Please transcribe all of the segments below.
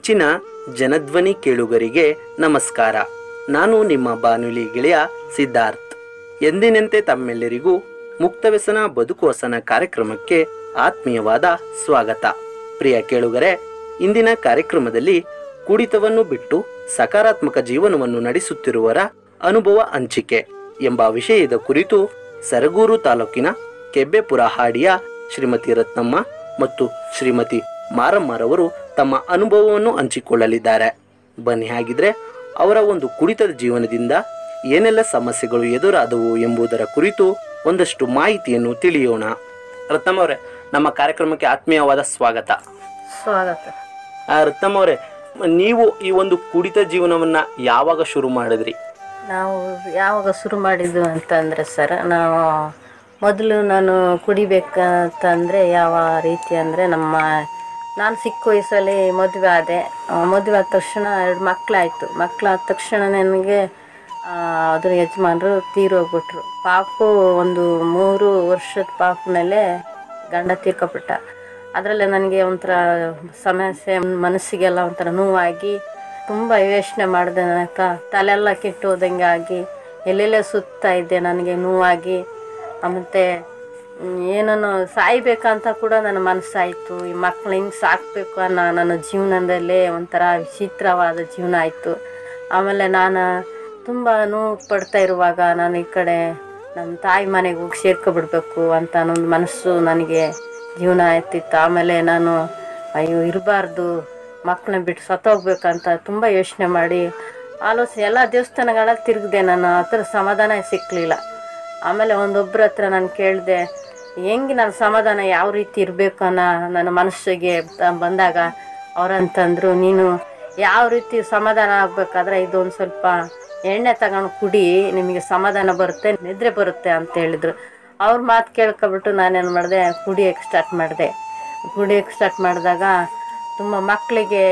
ನೆಚ್ಚಿನ ಜನಧ್ವನಿ ಕೇಳುಗರಿಗೆ ನಮಸ್ಕಾರ ನಾನು ನಿಮ್ಮ ಬಾನುಲಿ ಗೆಳೆಯ ಸಿದ್ಧಾರ್ಥ್ ಎಂದಿನಂತೆ ತಮ್ಮೆಲ್ಲರಿಗೂ ಮುಕ್ತ ವ್ಯಸನ ಬದುಕು ಹೊಸನ ಕಾರ್ಯಕ್ರಮಕ್ಕೆ ಆತ್ಮೀಯವಾದ ಸ್ವಾಗತ ಪ್ರಿಯ ಕೇಳುಗರೆ ಇಂದಿನ ಕಾರ್ಯಕ್ರಮದಲ್ಲಿ ಕುಡಿತವನ್ನು ಬಿಟ್ಟು ಸಕಾರಾತ್ಮಕ ಜೀವನವನ್ನು ನಡೆಸುತ್ತಿರುವರ ಅನುಭವ ಹಂಚಿಕೆ ಎಂಬ ವಿಷಯದ ಕುರಿತು ಸರಗೂರು ತಾಲೂಕಿನ ಕೆಬ್ಬೆಪುರ ಹಾಡಿಯ ಶ್ರೀಮತಿ ರತ್ನಮ್ಮ ಮತ್ತು ಶ್ರೀಮತಿ ಮಾರಮ್ಮರವರು ತಮ್ಮ ಅನುಭವವನ್ನು ಹಂಚಿಕೊಳ್ಳಲಿದ್ದಾರೆ ಬನ್ನಿ ಹಾಗಿದ್ರೆ ಅವರ ಒಂದು ಕುಡಿತದ ಜೀವನದಿಂದ ಏನೆಲ್ಲ ಸಮಸ್ಯೆಗಳು ಎದುರಾದವು ಎಂಬುದರ ಕುರಿತು ಒಂದಷ್ಟು ಮಾಹಿತಿಯನ್ನು ತಿಳಿಯೋಣ ರತ್ನಮ್ಮ ಅವರೇ ನಮ್ಮ ಕಾರ್ಯಕ್ರಮಕ್ಕೆ ಆತ್ಮೀಯವಾದ ಸ್ವಾಗತ ಸ್ವಾಗತ ಆ, ರತ್ನಮ್ಮ ಅವರೇ ನೀವು ಈ ಒಂದು ಕುಡಿತ ಜೀವನವನ್ನ ಯಾವಾಗ ಶುರು ಮಾಡಿದ್ರಿ ನಾವು ಯಾವಾಗ ಶುರು ಮಾಡಿದ್ದು ಅಂತಂದರೆ ಸರ್ ನಾವು ಮೊದಲು ನಾನು ಕುಡಿಬೇಕಂತಂದರೆ ಯಾವ ರೀತಿ ಅಂದರೆ ನಮ್ಮ ನಾನು ಚಿಕ್ಕ ವಯಸ್ಸಲ್ಲಿ ಮದುವೆ ಆದೆ ಆ, ಮದುವೆ ಆದ ತಕ್ಷಣ ಎರಡು ಮಕ್ಕಳಾಯಿತು ಮಕ್ಕಳಾದ ತಕ್ಷಣ ನನಗೆ ಆ, ಅದ್ರ ಯಜಮಾನರು ತೀರೋಗ್ಬಿಟ್ರು ಪಾಪು ಒಂದು ಮೂರು ವರ್ಷದ ಪಾಪನಲ್ಲೇ ಗಂಡ ತೀರ್ಕೊಬಿಟ್ಟ ಅದರಲ್ಲೇ ನನಗೆ ಒಂಥರ ಸಮಸ್ಯೆ ಮನಸ್ಸಿಗೆಲ್ಲ ಒಂಥರ ನೋವಾಗಿ ತುಂಬ ಯೋಚನೆ ಮಾಡಿದೆ ನನಗೆ ತಲೆಲ್ಲ ಕೆಟ್ಟು ಹೋದಂಗೆ ಆಗಿ ಎಲ್ಲೆಲ್ಲೇ ಸುತ್ತಾ ಇದ್ದೆ ನನಗೆ ನೋವಾಗಿ ಮತ್ತು ಏನನ್ನು ಸಾಯ್ಬೇಕಂತ ಕೂಡ ನನ್ನ ಮನಸ್ಸಾಯಿತು ಈ ಮಕ್ಳು ಹಿಂಗೆ ಸಾಕಬೇಕು ಅನ್ನೋ ನನ್ನ ಜೀವನದಲ್ಲೇ ಒಂಥರ ವಿಚಿತ್ರವಾದ ಜೀವನ ಆಯಿತು ಆಮೇಲೆ ನಾನು ತುಂಬ ನೋವು ಪಡ್ತಾ ಇರುವಾಗ ನಾನು ಈ ಕಡೆ ನಮ್ಮ ತಾಯಿ ಮನೆಗೆ ಹೋಗಿ ಸೇರ್ಕೊಬಿಡ್ಬೇಕು ಅಂತ ಅನ್ನೊಂದು ಮನಸ್ಸು ನನಗೆ ಜೀವನ ಆಯ್ತಿತ್ತು ಆಮೇಲೆ ನಾನು ಅಯ್ಯೋ ಇರಬಾರ್ದು ಮಕ್ಕಳನ್ನ ಬಿಟ್ಟು ಸತ್ತೋಗ್ಬೇಕಂತ ತುಂಬ ಯೋಚನೆ ಮಾಡಿ ಆಲೋಚನೆ ಎಲ್ಲ ದೇವಸ್ಥಾನಗಳಲ್ಲಿ ತಿರುಗಿದೆ ನಾನು ಆ ಥರ ಸಮಾಧಾನ ಸಿಕ್ಕಲಿಲ್ಲ ಆಮೇಲೆ ಒಂದೊಬ್ಬರ ಹತ್ರ ನಾನು ಕೇಳಿದೆ ಹೆಂಗೆ ನನ್ನ ಸಮಾಧಾನ ಯಾವ ರೀತಿ ಇರಬೇಕು ಅನ್ನೋ ನನ್ನ ಮನಸ್ಸಿಗೆ ತ- ಬಂದಾಗ ಅವರಂತಂದ್ರು ನೀನು ಯಾವ ರೀತಿ ಸಮಾಧಾನ ಆಗಬೇಕಾದ್ರೆ ಇದೊಂದು ಸ್ವಲ್ಪ ಎಣ್ಣೆ ತಗೊಂಡು ಕುಡಿ ನಿಮಗೆ ಸಮಾಧಾನ ಬರುತ್ತೆ ನಿದ್ರೆ ಬರುತ್ತೆ ಅಂತ ಹೇಳಿದ್ರು ಅವ್ರ ಮಾತು ಕೇಳ್ಕೊಬಿಟ್ಟು ನಾನೇನು ಮಾಡಿದೆ ಕುಡಿಯೋಕ್ಕೆ ಸ್ಟಾರ್ಟ್ ಮಾಡಿದೆ ಕುಡಿಯೋಕ್ಕೆ ಸ್ಟಾರ್ಟ್ ಮಾಡಿದಾಗ ತುಂಬ ಮಕ್ಕಳಿಗೆ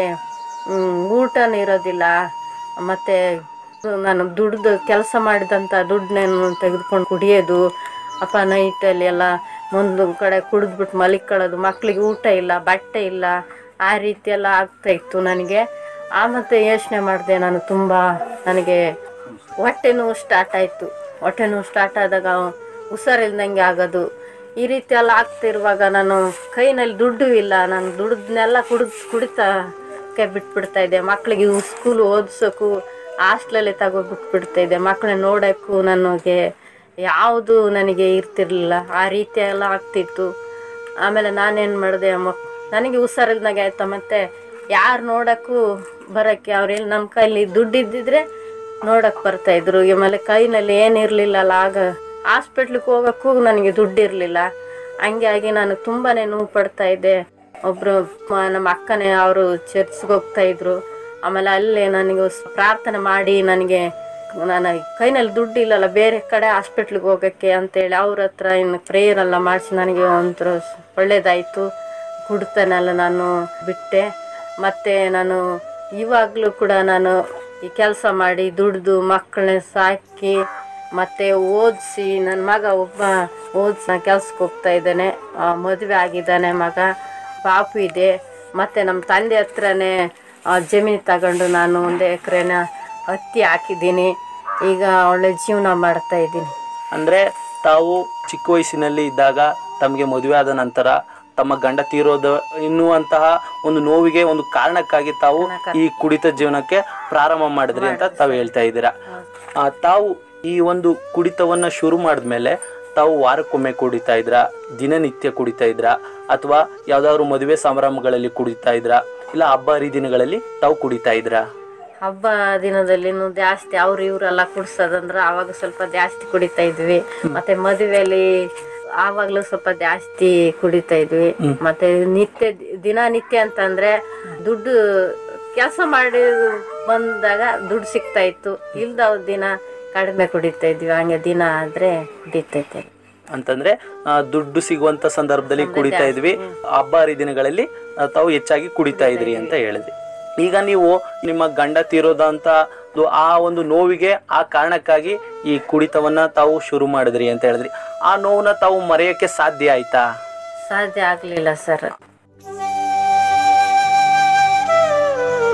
ಊಟನೂ ಇರೋದಿಲ್ಲ ಮತ್ತು ನಾನು ದುಡ್ದು ಕೆಲಸ ಮಾಡಿದಂಥ ದುಡ್ಡನ್ನೇನು ತೆಗೆದುಕೊಂಡು ಕುಡಿಯೋದು ಅಪ್ಪ ನೈಟಲ್ಲಿ ಎಲ್ಲ ಒಂದು ಕಡೆ ಕುಡಿದ್ಬಿಟ್ಟು ಮಲಿಕೊಳ್ಳೋದು ಮಕ್ಕಳಿಗೆ ಊಟ ಇಲ್ಲ ಬಟ್ಟೆ ಇಲ್ಲ ಆ ರೀತಿ ಎಲ್ಲ ಆಗ್ತಾಯಿತ್ತು ನನಗೆ ಆ ಮತ್ತೆ ಯೋಚನೆ ಮಾಡಿದೆ ನಾನು ತುಂಬ ನನಗೆ ಹೊಟ್ಟೆ ನೋವು ಸ್ಟಾರ್ಟ್ ಆಯಿತು ಹೊಟ್ಟೆ ನೋವು ಸ್ಟಾರ್ಟ್ ಆದಾಗ ಹುಷಾರಿಲ್ದಂಗೆ ಆಗೋದು ಈ ರೀತಿ ಎಲ್ಲ ಆಗ್ತಿರುವಾಗ ನಾನು ಕೈನಲ್ಲಿ ದುಡ್ಡು ಇಲ್ಲ ನಾನು ದುಡ್ಡನ್ನೆಲ್ಲ ಕುಡಿದ್ ಕುಡಿತಾ ಕೈ ಬಿಟ್ಬಿಡ್ತಾ ಇದ್ದೆ ಮಕ್ಕಳಿಗೆ ಸ್ಕೂಲ್ ಓದಿಸೋಕ್ಕೂ ಹಾಸ್ಟ್ಲಲ್ಲಿ ತಗೋಬಿಟ್ಬಿಡ್ತಾ ಇದ್ದೆ ಮಕ್ಕಳನ್ನ ನೋಡೋಕ್ಕೂ ನನಗೆ ಯಾವುದು ನನಗೆ ಇರ್ತಿರ್ಲಿಲ್ಲ ಆ ರೀತಿ ಎಲ್ಲ ಆಗ್ತಿತ್ತು ಆಮೇಲೆ ನಾನೇನು ಮಾಡಿದೆ ಮಕ್ ನನಗೆ ಹುಷಾರಿಲ್ದಾಗ ಆಯ್ತಾ ಮತ್ತು ಯಾರು ನೋಡೋಕ್ಕೂ ಬರೋಕ್ಕೆ ಅವ್ರೇನು ನಮ್ಮ ಕೈಲಿ ದುಡ್ಡು ಇದ್ದಿದ್ರೆ ನೋಡಕ್ಕೆ ಬರ್ತಾಯಿದ್ರು ಆಮೇಲೆ ಕೈನಲ್ಲಿ ಏನಿರಲಿಲ್ಲಲ್ಲ ಆಗ ಹಾಸ್ಪಿಟ್ಲಿಗೆ ಹೋಗೋಕ್ಕೂ ನನಗೆ ದುಡ್ಡು ಇರಲಿಲ್ಲ ಹಂಗಾಗಿ ನಾನು ತುಂಬಾ ನೋವು ಪಡ್ತಾ ಇದ್ದೆ ಒಬ್ಬರು ನಮ್ಮ ಅಕ್ಕನೇ ಅವರು ಚರ್ಚ್ಗೆ ಹೋಗ್ತಾ ಇದ್ರು ಆಮೇಲೆ ಅಲ್ಲೇ ನನಗೆ ಸ್- ಪ್ರಾರ್ಥನೆ ಮಾಡಿ ನನಗೆ ನಾನು ಕೈನಲ್ಲಿ ದುಡ್ಡು ಇಲ್ಲಲ್ಲ ಬೇರೆ ಕಡೆ ಹಾಸ್ಪಿಟ್ಲಿಗೆ ಹೋಗೋಕ್ಕೆ ಅಂತೇಳಿ ಅವ್ರ ಹತ್ರ ಇನ್ನು ಪ್ರೇಯರ್ ಎಲ್ಲ ಮಾಡಿಸಿ ನನಗೆ ಒಂಥರ ಸ್- ಒಳ್ಳೇದಾಯಿತು ಕುಡ್ತನೆಲ್ಲ ನಾನು ಬಿಟ್ಟೆ ಮತ್ತು ನಾನು ಇವಾಗಲೂ ಕೂಡ ನಾನು ಈ ಕೆಲಸ ಮಾಡಿ ದುಡ್ದು ಮಕ್ಕಳನ್ನ ಸಾಕಿ ಮತ್ತು ಓದಿಸಿ ನನ್ನ ಮಗ ಒಬ್ಬ ಓದಿಸ ಕೆಲ್ಸಕ್ಕೆ ಹೋಗ್ತಾ ಇದ್ದಾನೆ ಮದುವೆ ಆಗಿದ್ದಾನೆ ಮಗ ಪಾಪು ಇದೆ ಮತ್ತು ನಮ್ಮ ತಂದೆ ಹತ್ರನೇ ಆ, ಜಮೀನು ತಗೊಂಡು ನಾನು ಒಂದು ಎಕರೆನ ಹತ್ತಿ ಹಾಕಿದ್ದೀನಿ ಈಗ ಒಳ್ಳೆ ಜೀವನ ಮಾಡ್ತಾ ಇದ್ದೀನಿ ಅಂದ್ರೆ ತಾವು ಚಿಕ್ಕ ವಯಸ್ಸಿನಲ್ಲಿ ಇದ್ದಾಗ ತಮಗೆ ಮದುವೆ ಆದ ನಂತರ ತಮ್ಮ ಗಂಡ ತೀರೋದ ಎನ್ನುವಂತಹ ಒಂದು ನೋವಿಗೆ ಒಂದು ಕಾರಣಕ್ಕಾಗಿ ತಾವು ಈ ಕುಡಿತ ಜೀವನಕ್ಕೆ ಪ್ರಾರಂಭ ಮಾಡಿದ್ರಿ ಅಂತ ತಾವು ಹೇಳ್ತಾ ಇದ್ದೀರಾ ಆ, ತಾವು ಈ ಒಂದು ಕುಡಿತವನ್ನ ಶುರು ಮಾಡಿದ್ಮೇಲೆ ತಾವು ವಾರಕ್ಕೊಮ್ಮೆ ಕುಡಿತಾ ಇದ್ರಾ ದಿನನಿತ್ಯ ಕುಡಿತಾ ಇದ್ರಾ ಅಥವಾ ಯಾವ್ದಾದ್ರು ಮದುವೆ ಸಮಾರಂಭಗಳಲ್ಲಿ ಕುಡಿತಾ ಇದ್ರಾ ಇಲ್ಲ ಹಬ್ಬ ಹರಿದಿನಗಳಲ್ಲಿ ತಾವು ಕುಡಿತಾ ಇದ್ರಾ ಹಬ್ಬ ದಿನದಲ್ಲಿನೂ ಜಾಸ್ತಿ ಅವ್ರು ಇವರೆಲ್ಲ ಕುಡ್ಸೋದಂದ್ರೆ ಆವಾಗ ಸ್ವಲ್ಪ ಜಾಸ್ತಿ ಕುಡಿತಾ ಇದ್ವಿ ಮತ್ತೆ ಮದುವೆಯಲ್ಲಿ ಆವಾಗಲೂ ಸ್ವಲ್ಪ ಜಾಸ್ತಿ ಕುಡಿತಾ ಇದ್ವಿ ಮತ್ತೆ ನಿತ್ಯ ದಿನನಿತ್ಯ ಅಂತಂದ್ರೆ ದುಡ್ಡು ಕೆಲಸ ಮಾಡಿ ಬಂದಾಗ ದುಡ್ಡು ಸಿಗ್ತಾ ಇತ್ತು ಇಲ್ದ ದಿನ ಕಡಿಮೆ ಕುಡಿತಾ ಇದ್ವಿ ಹಂಗೆ ದಿನ ಆದ್ರೆ ಕುಡಿತೈತೆ ಅಂತಂದ್ರೆ ಆ, ದುಡ್ಡು ಸಿಗುವಂತ ಸಂದರ್ಭದಲ್ಲಿ ಕುಡಿತಾ ಇದ್ವಿ ಹಬ್ಬ ಹರಿದಿನಗಳಲ್ಲಿ ಆ, ತಾವು ಹೆಚ್ಚಾಗಿ ಕುಡಿತಾ ಇದ್ರಿ ಅಂತ ಹೇಳಿದ್ರಿ ಈಗ ನೀವು ನಿಮ್ಮ ಗಂಡ ತೀರೋದಂತ ಒಂದು ಆ ಒಂದು ನೋವಿಗೆ ಆ ಕಾರಣಕ್ಕಾಗಿ ಈ ಕುಡಿತವನ್ನ ತಾವು ಶುರು ಮಾಡಿದ್ರಿ ಅಂತ ಹೇಳಿದ್ರಿ ಆ ನೋವನ್ನ ತಾವು ಮರೆಯಕ್ಕೆ ಸಾಧ್ಯ ಆಯ್ತಾ ಸಾಧ್ಯ ಆಗಲಿಲ್ಲ ಸರ್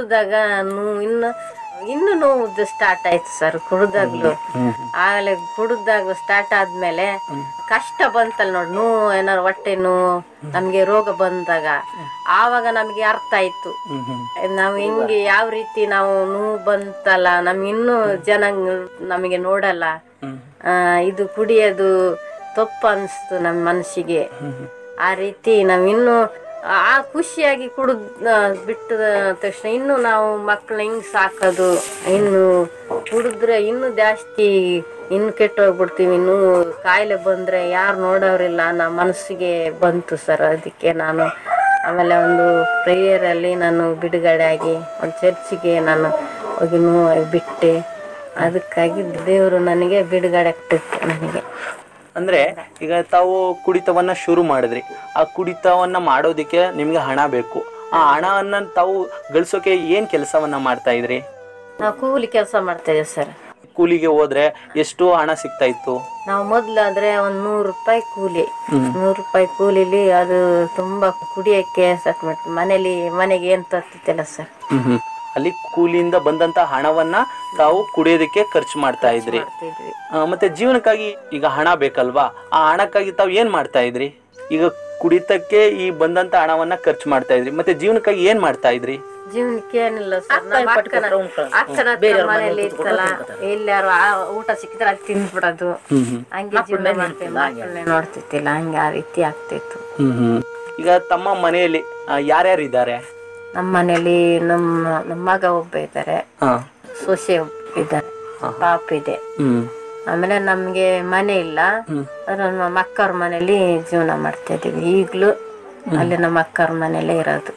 ಕುಡಿದಾಗ ನೋ- ಇನ್ನು ಇನ್ನು ನೋವು ಸ್ಟಾರ್ಟ್ ಆಯ್ತು ಸರ್ ಕುಡ್ದಾಗ್ಲು ಆಗಲೇ ಕುಡ್ದಾಗ ಸ್ಟಾರ್ಟ್ ಆದ್ಮೇಲೆ ಕಷ್ಟ ಬಂತಲ್ಲ ನೋಡಿ ನೋವು ಏನಾರು ಹೊಟ್ಟೆ ನೋವು ನಮ್ಗೆ ರೋಗ ಬಂದಾಗ ಆವಾಗ ನಮ್ಗೆ ಅರ್ಥ ಆಯ್ತು ನಾವು ಹೆಂಗೆ ಯಾವ ರೀತಿ ನಾವು ನೋವು ಬಂತಲ್ಲ ನಮ್ಗೆ ಇನ್ನೂ ಜನ ನಮಗೆ ನೋಡಲ್ಲ ಆ, ಇದು ಕುಡಿಯೋದು ತಪ್ಪು ಅನಿಸ್ತು ನಮ್ಮ ಮನಸ್ಸಿಗೆ ಆ ರೀತಿ ನಾವು ಇನ್ನೂ ಆ ಖುಷಿಯಾಗಿ ಕುಡಿದ್ ಬಿಟ್ಟ ತಕ್ಷಣ ಇನ್ನು ನಾವು ಮಕ್ಕಳನ್ನ ಹಿಂಗ್ ಸಾಕೋದು ಇನ್ನು ಕುಡಿದ್ರೆ ಇನ್ನೂ ಜಾಸ್ತಿ ಇನ್ನು ಕೆಟ್ಟೋಗ್ಬಿಡ್ತೀವಿ ಇನ್ನು ಕಾಯಿಲೆ ಬಂದ್ರೆ ಯಾರು ನೋಡೋರಿಲ್ಲ ನಮ್ಮ ಮನಸ್ಸಿಗೆ ಬಂತು ಸರ್ ಅದಕ್ಕೆ ನಾನು ಆಮೇಲೆ ಒಂದು ಪ್ರೇಯರಲ್ಲಿ ನಾನು ಬಿಡುಗಡೆ ಆಗಿ ಒಂದು ಚರ್ಚಿಗೆ ನಾನು ಹೋಗಿ ನೋವು ಬಿಟ್ಟೆ ಅದಕ್ಕಾಗಿ ದೇವರು ನನಗೆ ಬಿಡುಗಡೆ ಆಗ್ತಿತ್ತು ನನಗೆ ಅಂದ್ರೆ ಈಗ ತಾವು ಕುಡಿತವನ್ನ ಶುರು ಮಾಡಿದ್ರಿ ಆ ಕುಡಿತವನ್ನ ಮಾಡೋದಕ್ಕೆ ನಿಮ್ಗೆ ಹಣ ಬೇಕು ಆ ಹಣವನ್ನ ತಾವು ಗಳಿಸೋಕೆ ಏನ್ ಕೆಲಸವನ್ನ ಮಾಡ್ತಾ ಇದ್ರಿ ನಾವು ಕೂಲಿ ಕೆಲಸ ಮಾಡ್ತಾ ಇದ್ದೀವಿ ಸರ್ ಕೂಲಿಗೆ ಹೋದ್ರೆ ಎಷ್ಟು ಹಣ ಸಿಗ್ತಾ ಇತ್ತು ನಾವು ಮೊದ್ಲಾದ್ರೆ ಒಂದು ನೂರು ರೂಪಾಯಿ ಕೂಲಿ ನೂರು ರೂಪಾಯಿ ಕೂಲಿಲಿ ಅದು ತುಂಬಾ ಕುಡಿಯಕ್ಕೆ ಸಟ್ ಮಾಡ್ತೀವಿ ಮನೇಲಿ ಮನೆಗೆ ಏನ್ ತರ್ತಿತ್ತಿಲ್ಲ ಸರ್ ಅಲ್ಲಿ ಕೂಲಿಯಿಂದ ಬಂದಂತ ಹಣವನ್ನ ತಾವು ಕುಡಿಯೋದಕ್ಕೆ ಖರ್ಚು ಮಾಡ್ತಾ ಇದ್ರಿ ಮಾಡ್ತಿದ್ವಿ ಆ, ಮತ್ತೆ ಜೀವನಕ್ಕಾಗಿ ಈಗ ಹಣ ಬೇಕಲ್ವಾ ಆ ಹಣಕ್ಕಾಗಿ ತಾವು ಏನ್ ಮಾಡ್ತಾ ಇದ್ರಿ ಈಗ ಕುಡಿತಕ್ಕೆ ಈ ಬಂದಂತ ಹಣವನ್ನ ಖರ್ಚು ಮಾಡ್ತಾ ಇದ್ರಿ ಮತ್ತೆ ಜೀವನಕ್ಕಾಗಿ ಏನ್ ಮಾಡ್ತಾ ಇದ್ರಿ ಜೀವನಕ್ಕೆ ಏನಿಲ್ಲ ಸರ್ ನಮ್ಮ ಅಕ್ಕನ ಅಕ್ಕನ ಹತ್ರ ಮನೇಲಿ ಇತ್ತಲ್ಲ ಎಲ್ಲಾರು ಆ ಊಟ ಸಿಕ್ಕಿದ್ರೆ ಅದು ತಿಂದ್ಬಿಡೋದು ಹಂಗೆ ಜೀವನ ಮಾಡ್ತೀವಿ ಮಕ್ಕಳನ್ನೇ ನೋಡ್ತಿತ್ತಿಲ್ಲ ಹಂಗೆ ಆ ರೀತಿ ಆಗ್ತಿತ್ತು ಈಗ ತಮ್ಮ ಮನೆಯಲ್ಲಿ ಯಾರ್ಯಾರು ಇದ್ದಾರೆ ನಮ್ಮ ಮನೇಲಿ ನಮ್ಮ ನಮ್ಮ ಮಗ ಒಬ್ಬ ಇದ್ದಾರೆ ಸೊಸೆ ಒಬ್ಬ ಇದ್ದಾರೆ ಪಾಪ ಇದೆ ಹ್ಮ್ ಆಮೇಲೆ ನಮ್ಗೆ ಮನೆ ಇಲ್ಲ ಆದ್ರೆ ನಮ್ಮ ಅಕ್ಕವ್ರ ಮನೇಲಿ ಜೀವನ ಮಾಡ್ತಾ ಇದೀವಿ ಈಗ್ಲೂ ಅಲ್ಲಿ ನಮ್ಮ ಅಕ್ಕವ್ರ ಮನೇಲೇ ಇರೋದು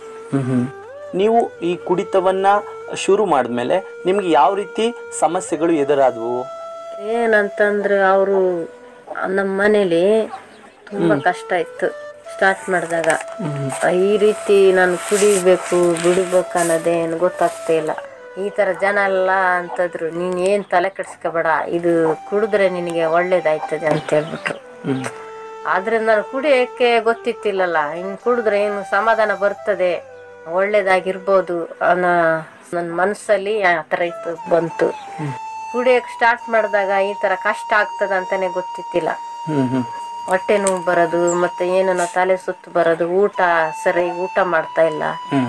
ನೀವು ಈ ಕುಡಿತವನ್ನ ಶುರು ಮಾಡಿದ್ಮೇಲೆ ನಿಮ್ಗೆ ಯಾವ ರೀತಿ ಸಮಸ್ಯೆಗಳು ಎದುರಾದವು ಏನಂತಂದ್ರೆ ಅವರು ನಮ್ಮ ಮನೇಲಿ ತುಂಬಾ ಕಷ್ಟ ಇತ್ತು ಸ್ಟಾರ್ಟ್ ಮಾಡಿದಾಗ ಈ ರೀತಿ ನಾನು ಕುಡಿಬೇಕು ಬಿಡಬೇಕು ಅನ್ನೋದೇನು ಗೊತ್ತಾಗ್ತಾ ಇಲ್ಲ ಈ ತರ ಜನ ಎಲ್ಲ ಅಂತಂದ್ರು ನೀನ್ ಏನ್ ತಲೆ ಕೆಡ್ಸ್ಕೊಬೇಡ ಇದು ಕುಡಿದ್ರೆ ನಿನಗೆ ಒಳ್ಳೇದಾಯ್ತದೆ ಅಂತ ಹೇಳ್ಬಿಟ್ರು ಆದ್ರೆ ನಾನು ಕುಡಿಯಕ್ಕೆ ಗೊತ್ತಿತ್ತಿಲ್ಲಲ್ಲ ಹಿಂಗ್ ಕುಡಿದ್ರೆ ಏನು ಸಮಾಧಾನ ಬರ್ತದೆ ಒಳ್ಳೇದಾಗಿರ್ಬೋದು ಅನ್ನೋ ನನ್ನ ಮನಸ್ಸಲ್ಲಿ ಆ ಥರ ಇತ್ತು ಬಂತು ಕುಡಿಯಕ್ಕೆ ಸ್ಟಾರ್ಟ್ ಮಾಡಿದಾಗ ಈ ಥರ ಕಷ್ಟ ಆಗ್ತದೆ ಅಂತಾನೆ ಗೊತ್ತಿತ್ತಿಲ್ಲ ಹೊಟ್ಟೆ ನೋವು ಬರೋದು ಮತ್ತೆ ಏನೇನೋ ತಲೆ ಸುತ್ತು ಬರೋದು ಊಟ ಸರಿಯಾಗಿ ಊಟ ಮಾಡ್ತಾ ಇಲ್ಲ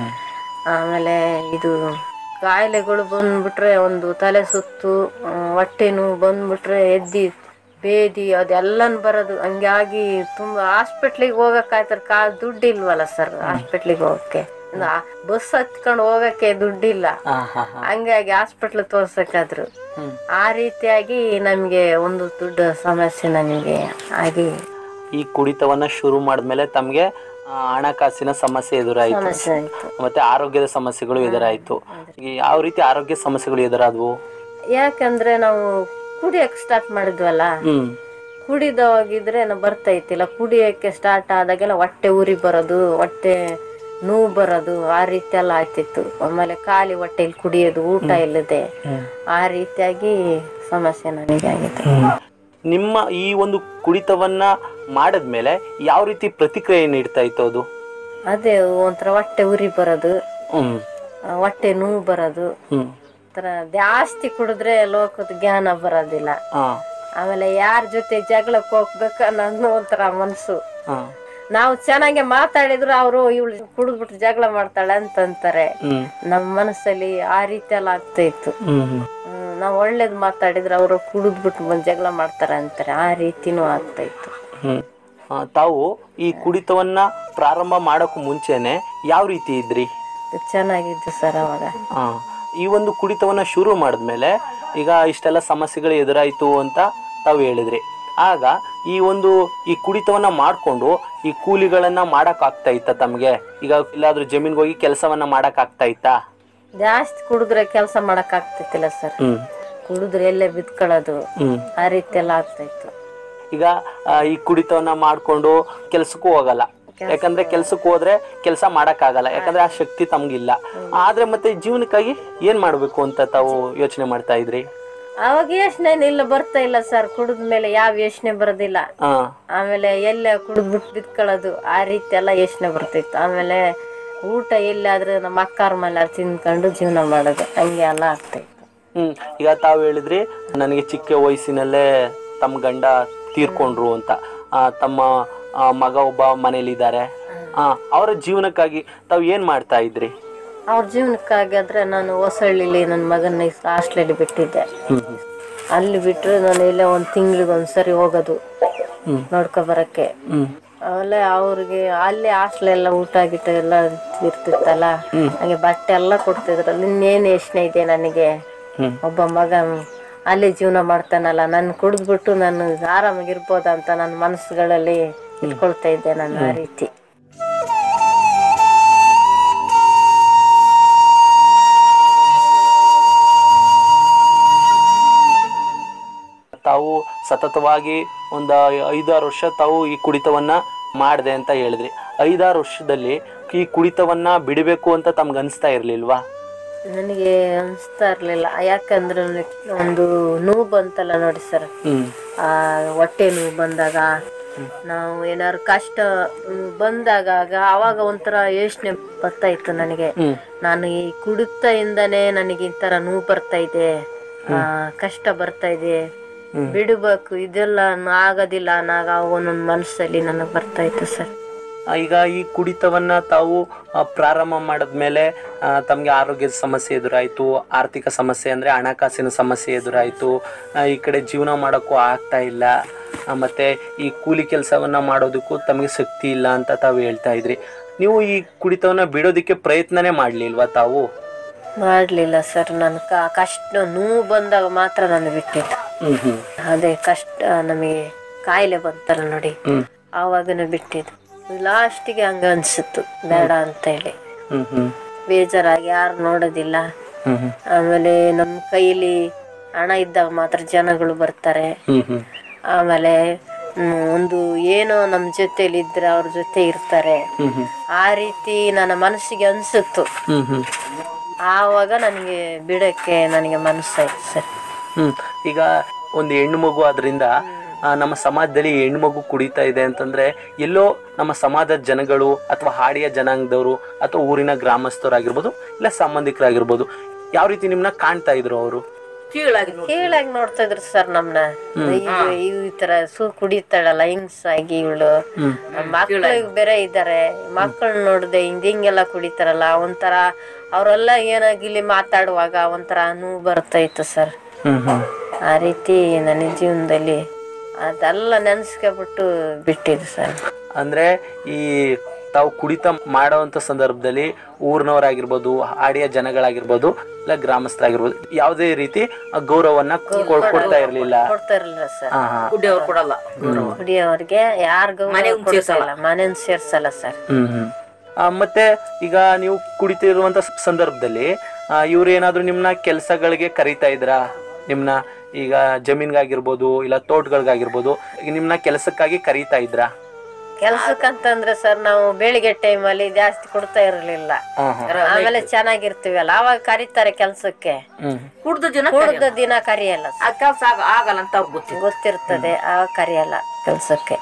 ಆಮೇಲೆ ಇದು ಕಾಯಿಲೆಗಳು ಬಂದ್ಬಿಟ್ರೆ ಒಂದು ತಲೆ ಸುತ್ತು ಆ, ಹೊಟ್ಟೆ ನೋವು ಬಂದ್ಬಿಟ್ರೆ ಎದ್ದಿ ಬೇದಿ ಅದೆಲ್ಲನ್ ಬರೋದು ಹಂಗಾಗಿ ತುಂಬಾ ಹಾಸ್ಪಿಟ್ಲಿಗೆ ಹೋಗಕ್ಕಾಯ್ತಾರೆ ಕಾ ದುಡ್ಡು ಇಲ್ವಲ್ಲ ಸರ್ ಹಾಸ್ಪಿಟ್ಲಿಗೆ ಹೋಗಕ್ಕೆ ಬಸ್ ಹತ್ಕೊಂಡು ಹೋಗಕ್ಕೆ ದುಡ್ಡಿಲ್ಲ ಹಂಗಾಗಿ ಹಾಸ್ಪಿಟ್ಲ್ ತೋರ್ಸಕ್ಕಾದ್ರು ಆ ರೀತಿಯಾಗಿ ನಮ್ಗೆ ಒಂದು ದೊಡ್ಡ ಸಮಸ್ಯೆ ನನಗೆ ಆಗಿ ಈ ಕುಡಿತವನ್ನ ಶುರು ಮಾಡಿದ್ಮೇಲೆ ತಮ್ಗೆ ಆ, ಹಣಕಾಸಿನ ಸಮಸ್ಯೆ ಎದುರಾಯಿತು ಸಮಸ್ಯೆ ಆಯ್ತು ಮತ್ತೆ ಆರೋಗ್ಯದ ಸಮಸ್ಯೆಗಳು ಎದುರಾಯಿತು ಈಗ ಯಾವ ರೀತಿ ಆರೋಗ್ಯ ಸಮಸ್ಯೆಗಳು ಎದುರಾದವು ಯಾಕಂದ್ರೆ ನಾವು ಕುಡಿಯಕ್ ಸ್ಟಾರ್ಟ್ ಮಾಡಿದ್ವಲ್ಲ ಹ್ಮ್ ಕುಡಿದ ಹೋಗಿದ್ರೆ ನಾವು ಬರ್ತೈತಿಲ್ಲ ಕುಡಿಯಕ್ಕೆ ಸ್ಟಾರ್ಟ್ ಆದಾಗೆಲ್ಲ ಹೊಟ್ಟೆ ಉರಿ ಬರೋದು ಹೊಟ್ಟೆ ನೋವು ಬರೋದು ಆ ರೀತಿ ಎಲ್ಲ ಆಯ್ತಿತ್ತು ಆಮೇಲೆ ಖಾಲಿ ಹೊಟ್ಟೆಲಿ ಕುಡಿಯೋದು ಊಟ ಇಲ್ಲದೆ ಆ ರೀತಿಯಾಗಿ ಸಮಸ್ಯೆ ನನಗೆ ಆಗಿದೆ ನಿಮ್ಮ ಈ ಒಂದು ಕುಡಿತವನ್ನ ಮಾಡಿದ್ಮೇಲೆ ಯಾವ ರೀತಿ ಪ್ರತಿಕ್ರಿಯೆ ನೀಡ್ತಾ ಇತ್ತು ಅದು ಅದೇ ಒಂಥರ ಹೊಟ್ಟೆ ಉರಿ ಬರೋದು ಹ್ಮ್ ಆ, ಹೊಟ್ಟೆ ನೋವು ಬರೋದು ಹ್ಮ್ ಥರ ಜಾಸ್ತಿ ಕುಡಿದ್ರೆ ಲೋಕದ ಜ್ಞಾನ ಬರೋದಿಲ್ಲ ಹಾ ಆಮೇಲೆ ಯಾರ ಜೊತೆ ಜಗಳಕ್ಕೆ ಹೋಗ್ಬೇಕು ಅನ್ನೋದು ಒಂಥರ ಮನ್ಸು ಹಾ ನಾವು ಚೆನ್ನಾಗಿ ಮಾತಾಡಿದ್ರು ಅವರು ಇವಳು ಕುಡಿದ್ಬಿಟ್ಟು ಜಗಳ ಮಾಡ್ತಾಳೆ ಅಂತಂತಾರೆ ಹ್ಮ್ ನಮ್ಮ ಮನಸ್ಸಲ್ಲಿ ಆ ರೀತಿ ಎಲ್ಲ ಆಗ್ತಾ ಇತ್ತು ಹ್ಮ್ ಹ್ಮ್ ಹ್ಮ್, ನಾವು ಒಳ್ಳೇದ್ ಮಾತಾಡಿದ್ರೆ ಅವರು ಕುಡಿದ್ಬಿಟ್ಟು ಬಂದು ಜಗಳ ಮಾಡ್ತಾರೆ ಅಂತಾರೆ ಆ ರೀತಿನೂ ಆಗ್ತಾ ಇತ್ತು ಹ್ಮ್ ಆ, ತಾವು ಈ ಕುಡಿತವನ್ನ ಪ್ರಾರಂಭ ಮಾಡೋಕ್ಕೂ ಮುಂಚೆನೆ ಯಾವ ರೀತಿ ಇದ್ರಿ ಚೆನ್ನಾಗಿತ್ತು ಸರ್ ಅವಾಗ ಆ, ಈ ಒಂದು ಕುಡಿತವನ್ನ ಶುರು ಮಾಡಿದ್ಮೇಲೆ ಈಗ ಇಷ್ಟೆಲ್ಲ ಸಮಸ್ಯೆಗಳು ಎದುರಾಯಿತು ಅಂತ ತಾವು ಹೇಳಿದ್ರಿ ಆಗ ಈ ಒಂದು ಈ ಕುಡಿತವನ್ನ ಮಾಡಿಕೊಂಡು ಈ ಕೂಲಿಗಳನ್ನ ಮಾಡಕ್ ಆಗ್ತಾ ಇತ್ತ ತಮಗೆ ಈಗ ಇಲ್ಲಾದ್ರೂ ಜಮೀನ್ಗೆ ಹೋಗಿ ಕೆಲಸವನ್ನ ಮಾಡಕ್ ಆಗ್ತಾ ಇತ್ತಾ ಜಾಸ್ತಿ ಕುಡಿದ್ರೆ ಕೆಲಸ ಮಾಡಕ್ ಆಗ್ತಿತ್ತಿಲ್ಲ ಸರ್ ಹ್ಮ್ ಕುಡಿದ್ರೆ ಎಲ್ಲೇ ಬಿದ್ಕೊಳ್ಳೋದು ಹ್ಮ್ ಆ ರೀತಿ ಎಲ್ಲ ಆಗ್ತಾ ಇತ್ತು ಈಗ ಆ, ಈ ಕುಡಿತವನ್ನ ಮಾಡ್ಕೊಂಡು ಕೆಲ್ಸಕ್ಕೂ ಹೋಗಲ್ಲ ಯಾಕಂದ್ರೆ ಕೆಲ್ಸಕ್ಕೆ ಹೋದ್ರೆ ಕೆಲಸ ಆಗಲ್ಲ ಯಾಕಂದ್ರೆ ಆ ಶಕ್ತಿ ತಮ್ಗಿಲ್ಲ ಆದ್ರೆ ಮತ್ತೆ ಜೀವನಕ್ಕಾಗಿ ಏನ್ ಮಾಡ್ಬೇಕು ಅಂತ ತಾವು ಯೋಚನೆ ಮಾಡ್ತಾ ಇದ್ರಿ ಅವಾಗ ಯೋಚನೆ ಇಲ್ಲ ಬರ್ತಾ ಇಲ್ಲ ಸರ್ ಕುಡಿದ್ಮೇಲೆ ಯಾವ ಯೋಚನೆ ಬರೋದಿಲ್ಲ ಹಾ ಆಮೇಲೆ ಎಲ್ಲ ಕುಡಿದ್ಬಿಟ್ಟು ಬಿದ್ಕೊಳ್ಳೋದು ಆ ರೀತಿ ಎಲ್ಲ ಯೋಚನೆ ಬರ್ತಿತ್ತು ಆಮೇಲೆ ಊಟ ಎಲ್ಲಾದ್ರೂ ನಮ್ಮ ಅಕ್ಕಾರ ಮೇಲೆ ತಿಂದ್ಕೊಂಡು ಜೀವನ ಮಾಡೋದು ಹಂಗೆ ಎಲ್ಲ ಆಗ್ತಾಯಿತ್ತು ಹ್ಮ್ ಈಗ ತಾವು ಹೇಳಿದ್ರಿ ನನಗೆ ಚಿಕ್ಕ ವಯಸ್ಸಿನಲ್ಲೇ ತಮ್ಮ ಗಂಡ ತೀರ್ಕೊಂಡ್ರು ಅಂತ ಆ, ತಮ್ಮ ಆ, ಮಗ ಒಬ್ಬ ಮನೇಲಿದ್ದಾರೆ ಆ, ಅವರ ಜೀವನಕ್ಕಾಗಿ ತಾವು ಏನ್ ಮಾಡ್ತಾ ಇದ್ರಿ ಅವ್ರ ಜೀವನಕ್ಕಾಗಿ ಆದ್ರೆ ನಾನು ಹೊಸಳ್ಳಿಲಿ ನನ್ನ ಮಗನ ಹಾಸ್ಟ್ಲಲ್ಲಿ ಬಿಟ್ಟಿದ್ದೆ ಅಲ್ಲಿ ಬಿಟ್ಟರೆ ನಾನು ಇಲ್ಲೇ ಒಂದು ತಿಂಗಳಿಗೆ ಒಂದ್ಸರಿ ಹೋಗೋದು ನೋಡ್ಕೊ ಬರಕ್ಕೆ ಆಮೇಲೆ ಅವ್ರಿಗೆ ಅಲ್ಲೇ ಹಾಸ್ಟ್ಲೆಲ್ಲ ಊಟ ಗೀಟ ಎಲ್ಲ ಇರ್ತಿತ್ತಲ್ಲ ಹಾಗೆ ಬಟ್ಟೆ ಎಲ್ಲ ಕೊಡ್ತಿದ್ರು ಇನ್ನೇನು ಯೋಚನೆ ಇದೆ ನನಗೆ ಒಬ್ಬ ಮಗ ಅಲ್ಲಿ ಜೀವನ ಮಾಡ್ತಾನಲ್ಲ ನಾನು ಕುಡಿದ್ಬಿಟ್ಟು ನಾನು ಆರಾಮಾಗಿರ್ಬೋದಂತ ನನ್ನ ಮನಸ್ಸುಗಳಲ್ಲಿ ಇಟ್ಕೊಳ್ತಾ ಇದ್ದೆ ನಾನು ಆ ರೀತಿ ತಾವು ಸತತವಾಗಿ ಒಂದು ಐದಾರು ವರ್ಷ ತಾವು ಈ ಕುಡಿತವನ್ನ ಮಾಡಿದೆ ಅಂತ ಹೇಳಿದ್ರಿ ಐದಾರು ವರ್ಷದಲ್ಲಿ ಈ ಕುಡಿತವನ್ನ ಬಿಡಬೇಕು ಅಂತ ತಮ್ಗೆ ಅನಿಸ್ತಾ ಇರ್ಲಿಲ್ವಾ ನನಗೆ ಅನಿಸ್ತಾ ಇರಲಿಲ್ಲ ಯಾಕಂದ್ರೆ ನನಗೆ ಒಂದು ನೋವು ಬಂತಲ್ಲ ನೋಡಿ ಸರ್ ಹ್ಮ್ ಆ ಹೊಟ್ಟೆ ನೋವು ಬಂದಾಗ ನಾವು ಏನಾದ್ರು ಕಷ್ಟ ಹ್ಮ್, ಬಂದಾಗ ಆಗ- ಆವಾಗ ಒಂಥರ ಯೋಚನೆ ಬರ್ತಾ ಇತ್ತು ನನಗೆ ಹ್ಮ್. ನಾನು ಈ ಕುಡಿತದಿಂದನೇ ನನಗೆ ಈ ಥರ ನೋವು ಬರ್ತಾ ಇದೆ ಆ, ಕಷ್ಟ ಬರ್ತಾ ಇದೆ ಬಿಡಬೇಕು ಇದೆಲ್ಲ ನ- ಆಗೋದಿಲ್ಲ ನಾಗ ಒಂದೊಂದು ಮನಸ್ಸಲ್ಲಿ ನನಗೆ ಬರ್ತಾ ಇತ್ತು ಸರ್ ಆ, ಈಗ ಈ ಕುಡಿತವನ್ನ ತಾವು ಆ, ಪ್ರಾರಂಭ ಮಾಡಿದ್ಮೇಲೆ ಆ, ತಮ್ಗೆ ಆರೋಗ್ಯದ ಸಮಸ್ಯೆ ಎದುರಾಯ್ತು ಆರ್ಥಿಕ ಸಮಸ್ಯೆ ಅಂದ್ರೆ ಹಣಕಾಸಿನ ಸಮಸ್ಯೆ ಎದುರಾಯ್ತು ಆ, ಈ ಕಡೆ ಜೀವನ ಮಾಡೋಕ್ಕೂ ಆಗ್ತಾ ಇಲ್ಲ ಆ, ಮತ್ತೆ ಈ ಕೂಲಿ ಕೆಲಸವನ್ನ ಮಾಡೋದಕ್ಕೂ ತಮಗೆ ಶಕ್ತಿ ಇಲ್ಲ ಅಂತ ತಾವು ಹೇಳ್ತಾ ಇದ್ರಿ ನೀವು ಈ ಕುಡಿತವನ್ನ ಬಿಡೋದಕ್ಕೆ ಪ್ರಯತ್ನನೇ ಮಾಡ್ಲಿಲ್ವಾ ತಾವು ಮಾಡಲಿಲ್ಲ ಸರ್ ನಾನು ಕ- ಕಷ್ಟ ನೋವು ಬಂದಾಗ ಮಾತ್ರ ನಾನು ಬಿಟ್ಟಿದ್ದು ಹ್ಮ್ ಹ್ಮ್ ಅದೇ ಕಷ್ಟ ನಮಗೆ ಕಾಯಿಲೆ ಬಂತಲ್ಲ ನೋಡಿ ಹ್ಮ್ ಆವಾಗನೇ ಬಿಟ್ಟಿದ್ದು ಲಾಸ್ಟಿಗೆ ಹಂಗ ಅನ್ಸಿತ್ತು ಬೇಡ ಅಂತ ಹೇಳಿ ಹ್ಮ್ ಹ್ಮ್ ಬೇಜಾರಾಗಿ ಯಾರು ನೋಡೋದಿಲ್ಲ ಹ್ಮ್ ಹ್ಮ್ ಆಮೇಲೆ ನಮ್ಮ ಕೈಲಿ ಹಣ ಇದ್ದಾಗ ಮಾತ್ರ ಜನಗಳು ಬರ್ತಾರೆ ಹ್ಮ್ ಹ್ಮ್ ಆಮೇಲೆ ಹ್ಮ್, ಒಂದು ಏನೋ ನಮ್ಮ ಜೊತೆಲಿ ಇದ್ರೆ ಅವ್ರ ಜೊತೆ ಇರ್ತಾರೆ ಹ್ಮ್ ಹ್ಮ್ ಆ ರೀತಿ ನನ್ನ ಮನಸ್ಸಿಗೆ ಅನ್ಸಿತ್ತು ಹ್ಮ್ ಹ್ಮ್ ಆವಾಗ ನನಗೆ ಬಿಡಕ್ಕೆ ನನಗೆ ಮನಸ್ಸಾಯ್ತು ಸರ್ ಹ್ಮ್ ಈಗ ಒಂದು ಹೆಣ್ಣು ಮಗು ಆದ್ರಿಂದ ಆ, ನಮ್ಮ ಸಮಾಜದಲ್ಲಿ ಹೆಣ್ಣು ಮಗು ಕುಡಿತಾ ಇದೆ ಅಂತಂದ್ರೆ ಎಲ್ಲೋ ನಮ್ಮ ಸಮಾಜದ ಜನಗಳು ಅಥವಾ ಹಾಡಿಯ ಜನಾಂಗದವರು ಅಥವಾ ಊರಿನ ಗ್ರಾಮಸ್ಥರಾಗಿರ್ಬೋದು ಇಲ್ಲ ಸಂಬಂಧಿಕರಾಗಿರ್ಬೋದು ಯಾವ ರೀತಿ ನಿಮ್ನ ಕಾಣ್ತಾ ಇದ್ರು ಅವರು ಕೀಳಾಗಿ ನೋಡ್ತಾ ಇದ್ರು ಸರ್ ನಮ್ನ ಈ- ಈ ತರ ಸೂ ಕುಡಿತಾಳಲ್ಲ ಹಿಂಗ್ಸಾಗಿ ಇವಳು ಮಕ್ಕಳಿಗೆ ಬೇರೆ ಇದ್ದಾರೆ ಮಕ್ಕಳು ನೋಡ್ದೆ ಹಿಂಗ್ ಹಿಂಗೆಲ್ಲ ಕುಡಿತಾರಲ್ಲ ಒಂಥರ ಅವರೆಲ್ಲ ಏನಾಗಿಲ್ಲಿ ಮಾತಾಡುವಾಗ ಒಂಥರ ನೋವು ಬರ್ತಾ ಇತ್ತು ಸರ್ ಹ್ಮ್ ಹ್ಮ್ ಆ ರೀತಿ ನನ್ನ ಜೀವನದಲ್ಲಿ ಅದೆಲ್ಲ ನೆನ್ಸ್ಕೊಬಿಟ್ಟು ಬಿಟ್ಟಿದ್ದು ಸರ್ ಅಂದ್ರೆ ಈ ತಾವು ಕುಡಿತ ಮಾಡೋವಂಥ ಸಂದರ್ಭದಲ್ಲಿ ಊರಿನವರಾಗಿರ್ಬೋದು ಹಾಡಿಯ ಜನಗಳಾಗಿರ್ಬೋದು ಇಲ್ಲ ಗ್ರಾಮಸ್ಥರಾಗಿರ್ಬೋದು ಯಾವುದೇ ರೀತಿ ಆ ಗೌರವನ್ನ ಕೊಡ್- ಕೊಡ್ತಾ ಇರ್ಲಿಲ್ಲ ಕೊಡ್ತಾ ಇರಲಿಲ್ಲ ಸರ್ ಹಾ ಹಾ ಕುಡಿಯೋರು ಕೊಡಲ್ಲ ಕುಡಿಯೋರ್ಗೆ ಯಾರಿಗೂ ಕೊಡ್ಸಲ್ಲ ಮನೇನ್ ಸೇರ್ಸಲ್ಲ ಸರ್ ಹ್ಮ್ ಹ್ಮ್ ಆ, ಮತ್ತೆ ಈಗ ನೀವು ಕುಡಿತಿರುವಂತ ಸ- ಸಂದರ್ಭದಲ್ಲಿ ಇವ್ರು ಏನಾದ್ರು ನಿಮ್ನ ಕೆಲಸಗಳಿಗೆ ಕರೀತಾ ಇದ್ರಾ ನಿಮ್ನ ಈಗ ಜಮೀನ್ಗಾಗಿರ್ಬೋದು ಇಲ್ಲ ತೋಟಗಳಿಗಾಗಿರ್ಬೋದು ಈಗ ನಿಮ್ನ ಕೆಲಸಕ್ಕಾಗಿ ಕರೀತಾ ಇದ್ರಾ ಕೆಲ್ಸಕ್ಕಂತಂದ್ರೆ ಸರ್ ನಾವು ಬೆಳಿಗ್ಗೆ ಟೈಮಲ್ಲಿ ಜಾಸ್ತಿ ಕೊಡ್ತಾ ಇರಲಿಲ್ಲ ಹಾ ಹಾ ಆಮೇಲೆ ಚೆನ್ನಾಗಿರ್ತೀವಲ್ಲ ಅವಾಗ ಕರೀತಾರೆ ಕೆಲ್ಸಕ್ಕೆ ಹ್ಮ್ ಕುಡ್ದ ಜನ ಕುಡ್ದ ದಿನ ಕರಿಯಲ್ಲ ಸರ್. ಆ ಕೆಲಸ ಆಗಲ್ಲ ಅಂತ ಅವ್ರಿಗೆ ಗೊತ್ತಿಲ್ಲ ಗೊತ್ತಿರ್ತದೆ ಆವಾಗ ಕರಿಯಲ್ಲ ಕೆಲ್ಸಕ್ಕೆ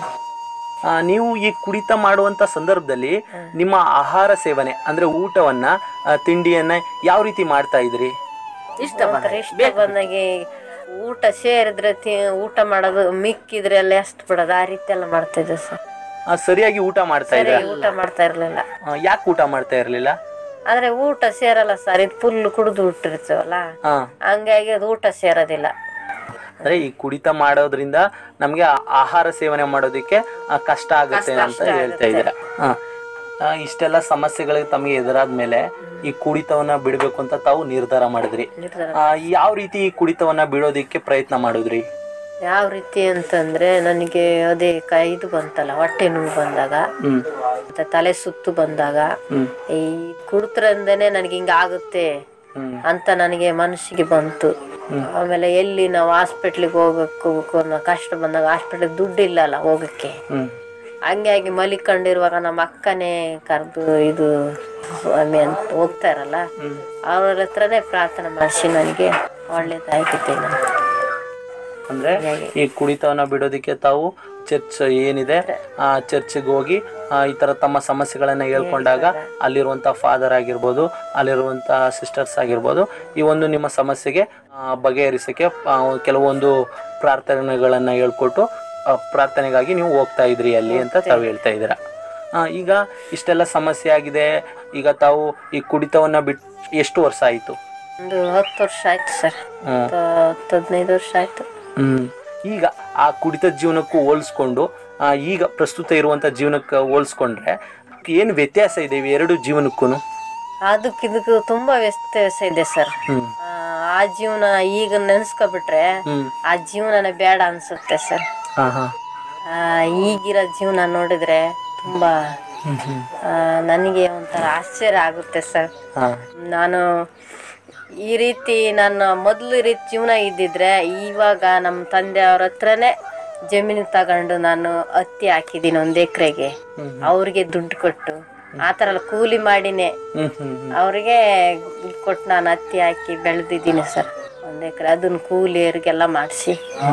ಆ, ನೀವು ಈ ಕುಡಿತ ಮಾಡುವಂತ ಸಂದರ್ಭದಲ್ಲಿ ನಿಮ್ಮ ಆಹಾರ ಸೇವನೆ ಅಂದ್ರೆ ಊಟವನ್ನ ಆ, ತಿಂಡಿಯನ್ನ ಯಾವ ರೀತಿ ಮಾಡ್ತಾ ಇದ್ರಿ ಇಷ್ಟ ಒಂಥರ ಇಷ್ಟ ಬಂದಾಗೆ ಊಟ ಸೇರಿದ್ರೆ ತಿ- ಊಟ ಮಾಡೋದು ಮಿಕ್ಕಿದ್ರೆ ಎಲ್ಲ ಎಷ್ಟು ಬಿಡೋದು ಆ ರೀತಿ ಎಲ್ಲ ಮಾಡ್ತಾ ಇದ್ದೆ ಸರ್ ಆ, ಸರಿಯಾಗಿ ಊಟ ಮಾಡ್ತಾ ಇದ್ರ ಊಟ ಮಾಡ್ತಾ ಇರ್ಲಿಲ್ಲ ಯಾಕೆ ಊಟ ಮಾಡ್ತಾ ಇರ್ಲಿಲ್ಲ ಆದ್ರೆ ಊಟ ಸೇರಲ್ಲ ಸರ್ ಇದು ಫುಲ್ ಕುಡಿದು ಬಿಟ್ಟಿರ್ತೀವಲ್ಲ ಹಾ ಹಂಗಾಗಿ ಅದು ಊಟ ಸೇರೋದಿಲ್ಲ ಅಂದ್ರೆ ಈ ಕುಡಿತ ಮಾಡೋದ್ರಿಂದ ನಮ್ಗೆ ಆ- ಆಹಾರ ಸೇವನೆ ಮಾಡೋದಕ್ಕೆ ಆ, ಕಷ್ಟ ಆಗುತ್ತೆ ಅಂತ ಹೇಳ್ತಾ ಇದ್ದೀರಾ ಹಾ ಆ, ಇಷ್ಟೆಲ್ಲ ಸಮಸ್ಯೆಗಳಿಗೆ ತಮಗೆ ಎದುರಾದ್ಮೇಲೆ ಈ ಕುಡಿತವನ್ನ ಬಿಡ್ಬೇಕು ಅಂತ ತಾವು ನಿರ್ಧಾರ ಮಾಡಿದ್ರಿ ನಿರ್ಧಾರ ಆ, ಯಾವ ರೀತಿ ಈ ಕುಡಿತವನ್ನ ಬಿಡೋದಿಕ್ಕೆ ಪ್ರಯತ್ನ ಮಾಡಿದ್ರಿ ಯಾವ ರೀತಿ ಅಂತಂದ್ರೆ ನನಗೆ ಅದೇ ಕೈ ಇದು ಬಂತಲ್ಲ ಹೊಟ್ಟೆ ನೋವು ಬಂದಾಗ ಹ್ಮ್ ಮತ್ತೆ ತಲೆ ಸುತ್ತು ಬಂದಾಗ ಹ್ಮ್ ಈ ಕುಡ್ತ್ರಿಂದನೇ ನನಗೆ ಹಿಂಗ ಆಗುತ್ತೆ ಹ್ಮ್ ಅಂತ ನನಗೆ ಮನಸ್ಸಿಗೆ ಬಂತು ಆಮೇಲೆ ಎಲ್ಲಿ ನಾವು ಹಾಸ್ಪಿಟ್ಲಿಗೆ ಹೋಗಕ್ಕೆ ಅನ್ನೋ ಕಷ್ಟ ಬಂದಾಗ ಹಾಸ್ಪಿಟ್ಲಿಗೆ ದುಡ್ಡು ಇಲ್ಲಲ್ಲ ಹೋಗಕ್ಕೆ ಹ್ಮ್ ಹಂಗಾಗಿ ಮಲಿಕೊಂಡಿರುವಾಗ ನಮ್ಮ ಅಕ್ಕನೇ ಕರೆದು ಇದು ಸ್ವಾಮಿ ಅಂತ ಹೋಗ್ತಾರಲ್ಲ ಅವ್ರ ಹತ್ರನೇ ಪ್ರಾರ್ಥನೆ ಮಾಡಿಸಿ ನನಗೆ ಒಳ್ಳೇದಾಗಿದೆ ನನಗೆ ಅಂದ್ರೆ ಈ ಕುಡಿತವನ್ನ ಬಿಡೋದಿಕ್ಕೆ ತಾವು ಚರ್ಚ್ ಏನಿದೆ ಆ ಚರ್ಚ್ಗೆ ಹೋಗಿ ಆ, ಈ ತರ ತಮ್ಮ ಸಮಸ್ಯೆಗಳನ್ನ ಹೇಳ್ಕೊಂಡಾಗ ಅಲ್ಲಿರುವಂತ ಫಾದರ್ ಆಗಿರ್ಬೋದು ಅಲ್ಲಿರುವಂತ ಸಿಸ್ಟರ್ಸ್ ಆಗಿರ್ಬೋದು ಈ ಒಂದು ನಿಮ್ಮ ಸಮಸ್ಯೆಗೆ ಆ, ಬಗೆಹರಿಸಕ್ಕೆ ಆ, ಕೆಲವೊಂದು ಪ್ರಾರ್ಥನೆಗಳನ್ನ ಹೇಳ್ಕೊಟ್ಟು ಆ, ಪ್ರಾರ್ಥನೆಗಾಗಿ ನೀವು ಹೋಗ್ತಾ ಇದ್ರಿ ಅಲ್ಲಿ ಅಂತ ತಾವು ಹೇಳ್ತಾ ಇದ್ದೀರಾ ಆ, ಈಗ ಇಷ್ಟೆಲ್ಲ ಸಮಸ್ಯೆ ಆಗಿದೆ ಈಗ ತಾವು ಈ ಕುಡಿತವನ್ನ ಬಿಟ್ಟು ಎಷ್ಟು ವರ್ಷ ಆಯಿತು ಒಂದು ಹತ್ತು ವರ್ಷ ಆಯ್ತು ಸರ್ ಹ್ಮ್. ಹತ್ತು ಹದಿನೈದು ವರ್ಷ ಆಯ್ತು ಹ್ಮ್ ಈಗ ಆ ಕುಡಿತದ ಜೀವನಕ್ಕೂ ಹೋಲಿಸ್ಕೊಂಡು ಆ, ಈಗ ಪ್ರಸ್ತುತ ಇರುವಂತ ಜೀವನಕ್ಕೆ ಹೋಲಿಸ್ಕೊಂಡ್ರೆ ಏನು ವ್ಯತ್ಯಾಸ ಇದೆ ಇವು ಎರಡು ಜೀವನಕ್ಕೂ ಅದಕ್ಕೆ ಇದಕ್ಕೂ ತುಂಬಾ ವ್ಯತ್ಯಾಸ ಇದೆ ಸರ್ ಹ್ಮ್ ಆ, ಆ ಜೀವನ ಈಗ ನೆನೆಸ್ಕೊಬಿಟ್ರೆ ಹ್ಮ್ ಆ ಜೀವನನೇ ಬೇಡ ಅನ್ಸುತ್ತೆ ಸರ್ ಹಾ ಹಾ ಆ, ಈಗಿರೋ ಜೀವನ ನೋಡಿದ್ರೆ ತುಂಬಾ ಹ್ಮ್ ಹ್ಮ್ ಆ, ನನಗೆ ಒಂಥರ ಆಶ್ಚರ್ಯ ಆಗುತ್ತೆ ಸರ್ ಹಾ ನಾನು ಈ ರೀತಿ ನನ್ನ ಮೊದಲು ಈ ರೀತಿ ಜೀವನ ಇದ್ದಿದ್ರೆ ಇವಾಗ ನಮ್ಮ ತಂದೆಯವ್ರ ಹತ್ರನೇ ಜಮೀನು ತಗೊಂಡು ನಾನು ಹತ್ತಿ ಹಾಕಿದ್ದೀನಿ ಒಂದು ಎಕರೆಗೆ ಅವ್ರಿಗೆ ದುಡ್ಡು ಕೊಟ್ಟು ಆ ಥರ ಎಲ್ಲ ಕೂಲಿ ಮಾಡಿನೇ ಹ್ಮ್ ಹ್ಮ್ ಹ್ಮ್ ಅವ್ರಿಗೆ ದುಡ್ಡು ಕೊಟ್ಟು ನಾನು ಹತ್ತಿ ಹಾಕಿ ಬೆಳೆದಿದ್ದೀನಿ ಸರ್ ಒಂದು ಎಕರೆ ಅದನ್ನ ಕೂಲಿಯರಿಗೆಲ್ಲ ಮಾಡಿಸಿ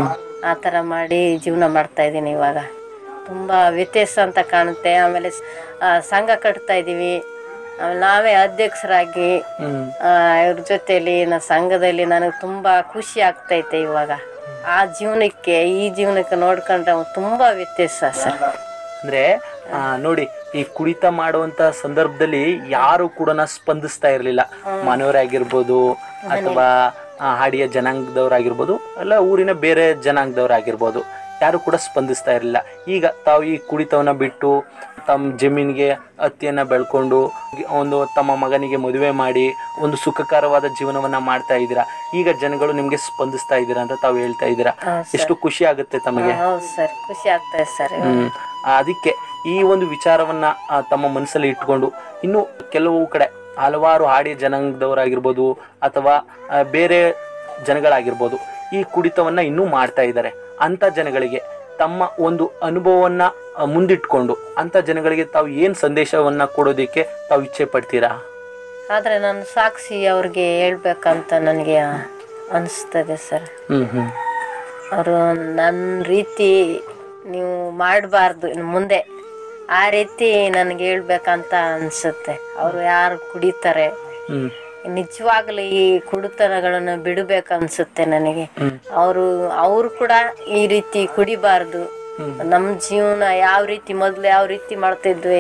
ಆ ಥರ ಮಾಡಿ ಜೀವನ ಮಾಡ್ತಾ ಇದ್ದೀನಿ ಇವಾಗ ತುಂಬ ವ್ಯತ್ಯಾಸ ಅಂತ ಕಾಣುತ್ತೆ ಆಮೇಲೆ ಸ್- ಆ, ಸಂಘ ಕಟ್ತಾ ಇದ್ದೀವಿ ಆಮೇಲೆ ನಾವೇ ಅಧ್ಯಕ್ಷರಾಗಿ ಹ್ಮ್ ಆ, ಇವ್ರ ಜೊತೆಲಿ ನಾ ಸಂಘದಲ್ಲಿ ನನಗೆ ತುಂಬ ಖುಷಿ ಆಗ್ತೈತೆ ಇವಾಗ ಆ ಜೀವನಕ್ಕೆ ಈ ಜೀವನಕ್ಕೆ ನೋಡ್ಕೊಂಡ್ರೆ ತುಂಬ ವ್ಯತ್ಯಾಸ ಸರ್ ಅಂದ್ರೆ ಆ, ನೋಡಿ ಈ ಕುಡಿತ ಮಾಡುವಂತ ಸಂದರ್ಭದಲ್ಲಿ ಯಾರು ಕೂಡ ಸ್ಪಂದಿಸ್ತಾ ಇರ್ಲಿಲ್ಲ ಮನೆಯವರಾಗಿರ್ಬೋದು ಅಥವಾ ಆ, ಹಾಡಿಯ ಜನಾಂಗದವರಾಗಿರ್ಬೋದು ಅಲ್ಲ ಊರಿನ ಬೇರೆ ಜನಾಂಗದವರಾಗಿರ್ಬೋದು ಯಾರು ಕೂಡ ಸ್ಪಂದಿಸ್ತಾ ಇರಲಿಲ್ಲ ಈಗ ತಾವು ಈ ಕುಡಿತವನ್ನ ಬಿಟ್ಟು ತಮ್ಮ ಜಮೀನಿಗೆ ಹತ್ತಿಯನ್ನ ಬೆಳ್ಕೊಂಡು ಒಂದು ತಮ್ಮ ಮಗನಿಗೆ ಮದುವೆ ಮಾಡಿ ಒಂದು ಸುಖಕರವಾದ ಜೀವನವನ್ನ ಮಾಡ್ತಾ ಇದ್ದೀರಾ ಈಗ ಜನಗಳು ನಿಮ್ಗೆ ಸ್ಪಂದಿಸ್ತಾ ಇದ್ದೀರಾ ಅಂತ ತಾವು ಹೇಳ್ತಾ ಇದ್ದೀರಾ ಎಷ್ಟು ಖುಷಿ ಆಗುತ್ತೆ ತಮಗೆ ಹೌದು ಸರ್ ಖುಷಿ ಆಗ್ತದೆ ಸರ್ ಹ್ಮ್ ಆ, ಅದಕ್ಕೆ ಈ ಒಂದು ವಿಚಾರವನ್ನ ಆ, ತಮ್ಮ ಮನಸ್ಸಲ್ಲಿ ಇಟ್ಕೊಂಡು ಇನ್ನು ಕೆಲವು ಕಡೆ ಹಲವಾರು ಹಾಡಿ ಜನಾಂಗದವರಾಗಿರ್ಬೋದು ಅಥವಾ ಆ, ಬೇರೆ ಜನಗಳಾಗಿರ್ಬೋದು ಈ ಕುಡಿತವನ್ನ ಇನ್ನೂ ಮಾಡ್ತಾ ಇದ್ದಾರೆ ಅಂತ ಜನಗಳಿಗೆ ತಮ್ಮ ಒಂದು ಅನುಭವವನ್ನ ಆ, ಮುಂದಿಟ್ಕೊಂಡು ಅಂತ ಜನಗಳಿಗೆ ತಾವು ಏನ್ ಸಂದೇಶವನ್ನ ಕೊಡೋದಕ್ಕೆ ತಾವು ಇಚ್ಛೆ ಪಡ್ತೀರಾ ಆದರೆ ನಾನು ಸಾಕ್ಷಿ ಅವ್ರಿಗೆ ಹೇಳ್ಬೇಕಂತ ನನಗೆ ಅನಿಸ್ತದೆ ಸರ್ ಹ್ಮ್ ಹ್ಮ್ ಅವರು ನನ್ನ ರೀತಿ ನೀವು ಮಾಡಬಾರ್ದು ಇನ್ನು ಮುಂದೆ ಆ ರೀತಿ ನನಗೆ ಹೇಳ್ಬೇಕಂತ ಅನಿಸುತ್ತೆ ಅವರು ಯಾರು ಕುಡಿತಾರೆ ಹ್ಮ್ ನಿಜವಾಗ್ಲೂ ಈ ಕುಡಿತನಗಳನ್ನು ಬಿಡಬೇಕನ್ಸುತ್ತೆ ನನಗೆ ಅವರು ಅವರು ಕೂಡ ಈ ರೀತಿ ಕುಡಿಬಾರ್ದು ನಮ್ಮ ಜೀವನ ಯಾವ ರೀತಿ ಮೊದಲು ಯಾವ ರೀತಿ ಮಾಡ್ತಿದ್ವಿ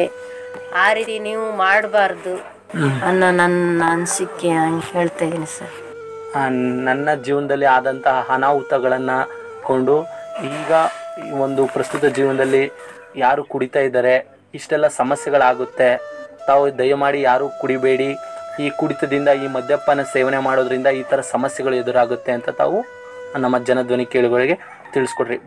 ಆ ರೀತಿ ನೀವು ಮಾಡಬಾರ್ದು ಅನ್ನೋ ನನ್ನ ಅನಿಸಿಕೆ ಹಂಗೆ ಹೇಳ್ತಾ ಇದ್ದೀನಿ ಸರ್ ಆ, ನನ್ನ ಜೀವನದಲ್ಲಿ ಆದಂತಹ ಅನಾಹುತಗಳನ್ನ ಕೊಂಡು ಈಗ ಈ ಒಂದು ಪ್ರಸ್ತುತ ಜೀವನದಲ್ಲಿ ಯಾರು ಕುಡಿತಾ ಇದ್ದಾರೆ ಇಷ್ಟೆಲ್ಲ ಸಮಸ್ಯೆಗಳಾಗುತ್ತೆ ತಾವು ದಯಮಾಡಿ ಯಾರು ಕುಡಿಬೇಡಿ ಈ ಕುಡಿತದಿಂದ ಈ ಮದ್ಯಪಾನ ಸೇವನೆ ಮಾಡೋದ್ರಿಂದ ಈ ಥರ ಸಮಸ್ಯೆಗಳು ಎದುರಾಗುತ್ತೆ ಅಂತ ತಾವು ನಮ್ಮ ಜನಧ್ವನಿ ಕೇಳುಗರಿಗೆ ತಿಳಿಸ್ಕೊಡ್ರಿ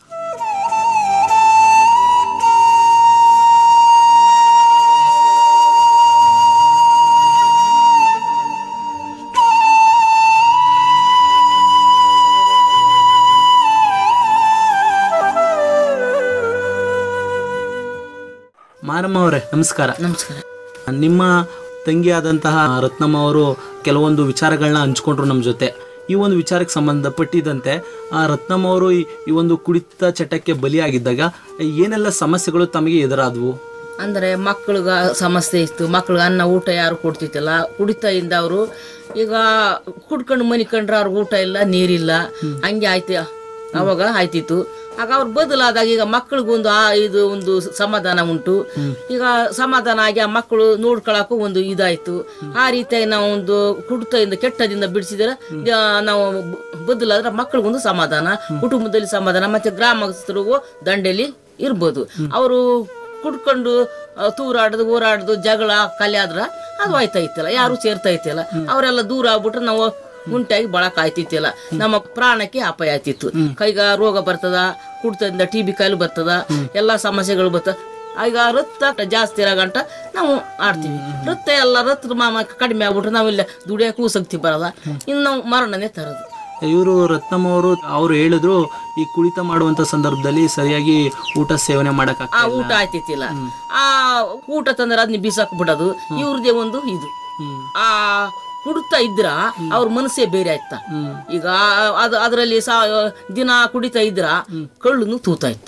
ಮಾರಮ್ಮ ಅವರೇ ನಮಸ್ಕಾರ ನಮಸ್ಕಾರ ನಿಮ್ಮ ತಂಗಿಯಾದಂತಹ ರತ್ನಮ್ಮ ಅವರು ಕೆಲವೊಂದು ವಿಚಾರಗಳನ್ನ ಹಂಚ್ಕೊಂಡ್ರು ನಮ್ಮ ಜೊತೆ ಈ ಒಂದು ವಿಚಾರಕ್ಕೆ ಸಂಬಂಧಪಟ್ಟಿದ್ದಂತೆ ಆ ರತ್ನಮ್ಮ ಅವರು ಈ ಈ ಒಂದು ಕುಡಿತ ಚಟಕ್ಕೆ ಬಲಿಯಾಗಿದ್ದಾಗ ಏನೆಲ್ಲ ಸಮಸ್ಯೆಗಳು ತಮಗೆ ಎದುರಾದವು ಅಂದರೆ ಮಕ್ಳಿಗೆ ಸಮಸ್ಯೆ ಇತ್ತು ಮಕ್ಳಿಗೆ ಅನ್ನ ಊಟ ಯಾರು ಕೊಡ್ತಿತ್ತಿಲ್ಲ ಕುಡಿತಾಯಿಂದ ಅವರು ಈಗ ಕುಡ್ಕೊಂಡು ಮನಿಕೊಂಡ್ರೆ ಅವ್ರಿಗೆ ಊಟ ಇಲ್ಲ ನೀರಿಲ್ಲ ಹಂಗೆ ಆಯ್ತು ಅವಾಗ ಆಯ್ತಿತ್ತು ಆಗ ಅವ್ರು ಬದಲಾದಾಗ ಈಗ ಮಕ್ಳಿಗೊಂದು ಆ ಇದು ಒಂದು ಸಮಾಧಾನ ಉಂಟು ಈಗ ಸಮಾಧಾನ ಆಗಿ ಆ ಮಕ್ಕಳು ನೋಡ್ಕೊಳಕ್ಕೂ ಒಂದು ಇದಾಯ್ತು ಆ ರೀತಿಯಾಗಿ ನಾವು ಒಂದು ಕುಡಿತದಿಂದ ಕೆಟ್ಟದಿಂದ ಬಿಡಿಸಿದ್ರೆ ನಾವು ಬ- ಬದಲಾದ್ರೆ ಮಕ್ಕಳಿಗೊಂದು ಸಮಾಧಾನ ಕುಟುಂಬದಲ್ಲಿ ಸಮಾಧಾನ ಮತ್ತೆ ಗ್ರಾಮಸ್ಥರಿಗೂ ದಂಡೆಲಿ ಇರ್ಬೋದು ಅವರು ಕುಡ್ಕೊಂಡು ಆ, ತೂರಾಡ್ದು ಓರಾಡ್ದು ಜಗಳ ಕಲ್ಯಾದ್ರ ಅದು ಆಯ್ತಾ ಇತ್ತಿಲ್ಲ ಯಾರು ಸೇರ್ತಾ ಇತ್ತಿಲ್ಲ ಅವರೆಲ್ಲ ದೂರ ಆಗ್ಬಿಟ್ರೆ ನಾವು ಉಂಟಾಗಿ ಬಳಕ ಆಯ್ತಿತ್ತಿಲ್ಲ ನಮ್ಮ ಪ್ರಾಣಕ್ಕೆ ಅಪಾಯ ಆಯ್ತಿತ್ತು ಕೈಗ ರೋಗ ಬರ್ತದ ಕುಡ್ತದಿಂದ ಟಿ ಬಿ ಕಾಯಿಲೆ ಬರ್ತದ ಎಲ್ಲಾ ಸಮಸ್ಯೆಗಳು ಬರ್ತದ ಈಗ ರಕ್ತ ಜಾಸ್ತಿ ಇರೋ ಗಂಟ ನಾವು ಆಡ್ತೀವಿ ರಕ್ತ ಎಲ್ಲ ರಕ್ತದ ಮಾಮ ಕಡಿಮೆ ಆಗ್ಬಿಟ್ರೆ ನಾವಿಲ್ಲ ದುಡಿಯಕ್ಕೂ ಶಕ್ತಿ ಬರಲ್ಲ ಇನ್ನು ನಾವು ಮರಣನೇ ತರೋದು ಇವರು ರತ್ನಮ್ಮ ಅವರು ಅವರು ಹೇಳಿದ್ರು ಈ ಕುಡಿತ ಮಾಡುವಂತ ಸಂದರ್ಭದಲ್ಲಿ ಸರಿಯಾಗಿ ಊಟ ಸೇವನೆ ಮಾಡಕ್ ಆ ಊಟ ಆಯ್ತಿತ್ತಿಲ್ಲ ಆ ಊಟ ತಂದ್ರೆ ಅದನ್ನ ಬೀಸಾಕ್ ಬಿಡೋದು ಇವ್ರದೇ ಒಂದು ಇದು ಆ ಕುಡ್ತಾ ಇದ್ರ ಅವ್ರ ಮನಸ್ಸೇ ಬೇರೆ ಆಯ್ತಾ ಈಗ ಅದು ಅದರಲ್ಲಿ ಸಾ ದಿನ ಕುಡಿತಾ ಇದ್ರ ಕಳ್ಳುನು ತೂತಾ ಇತ್ತ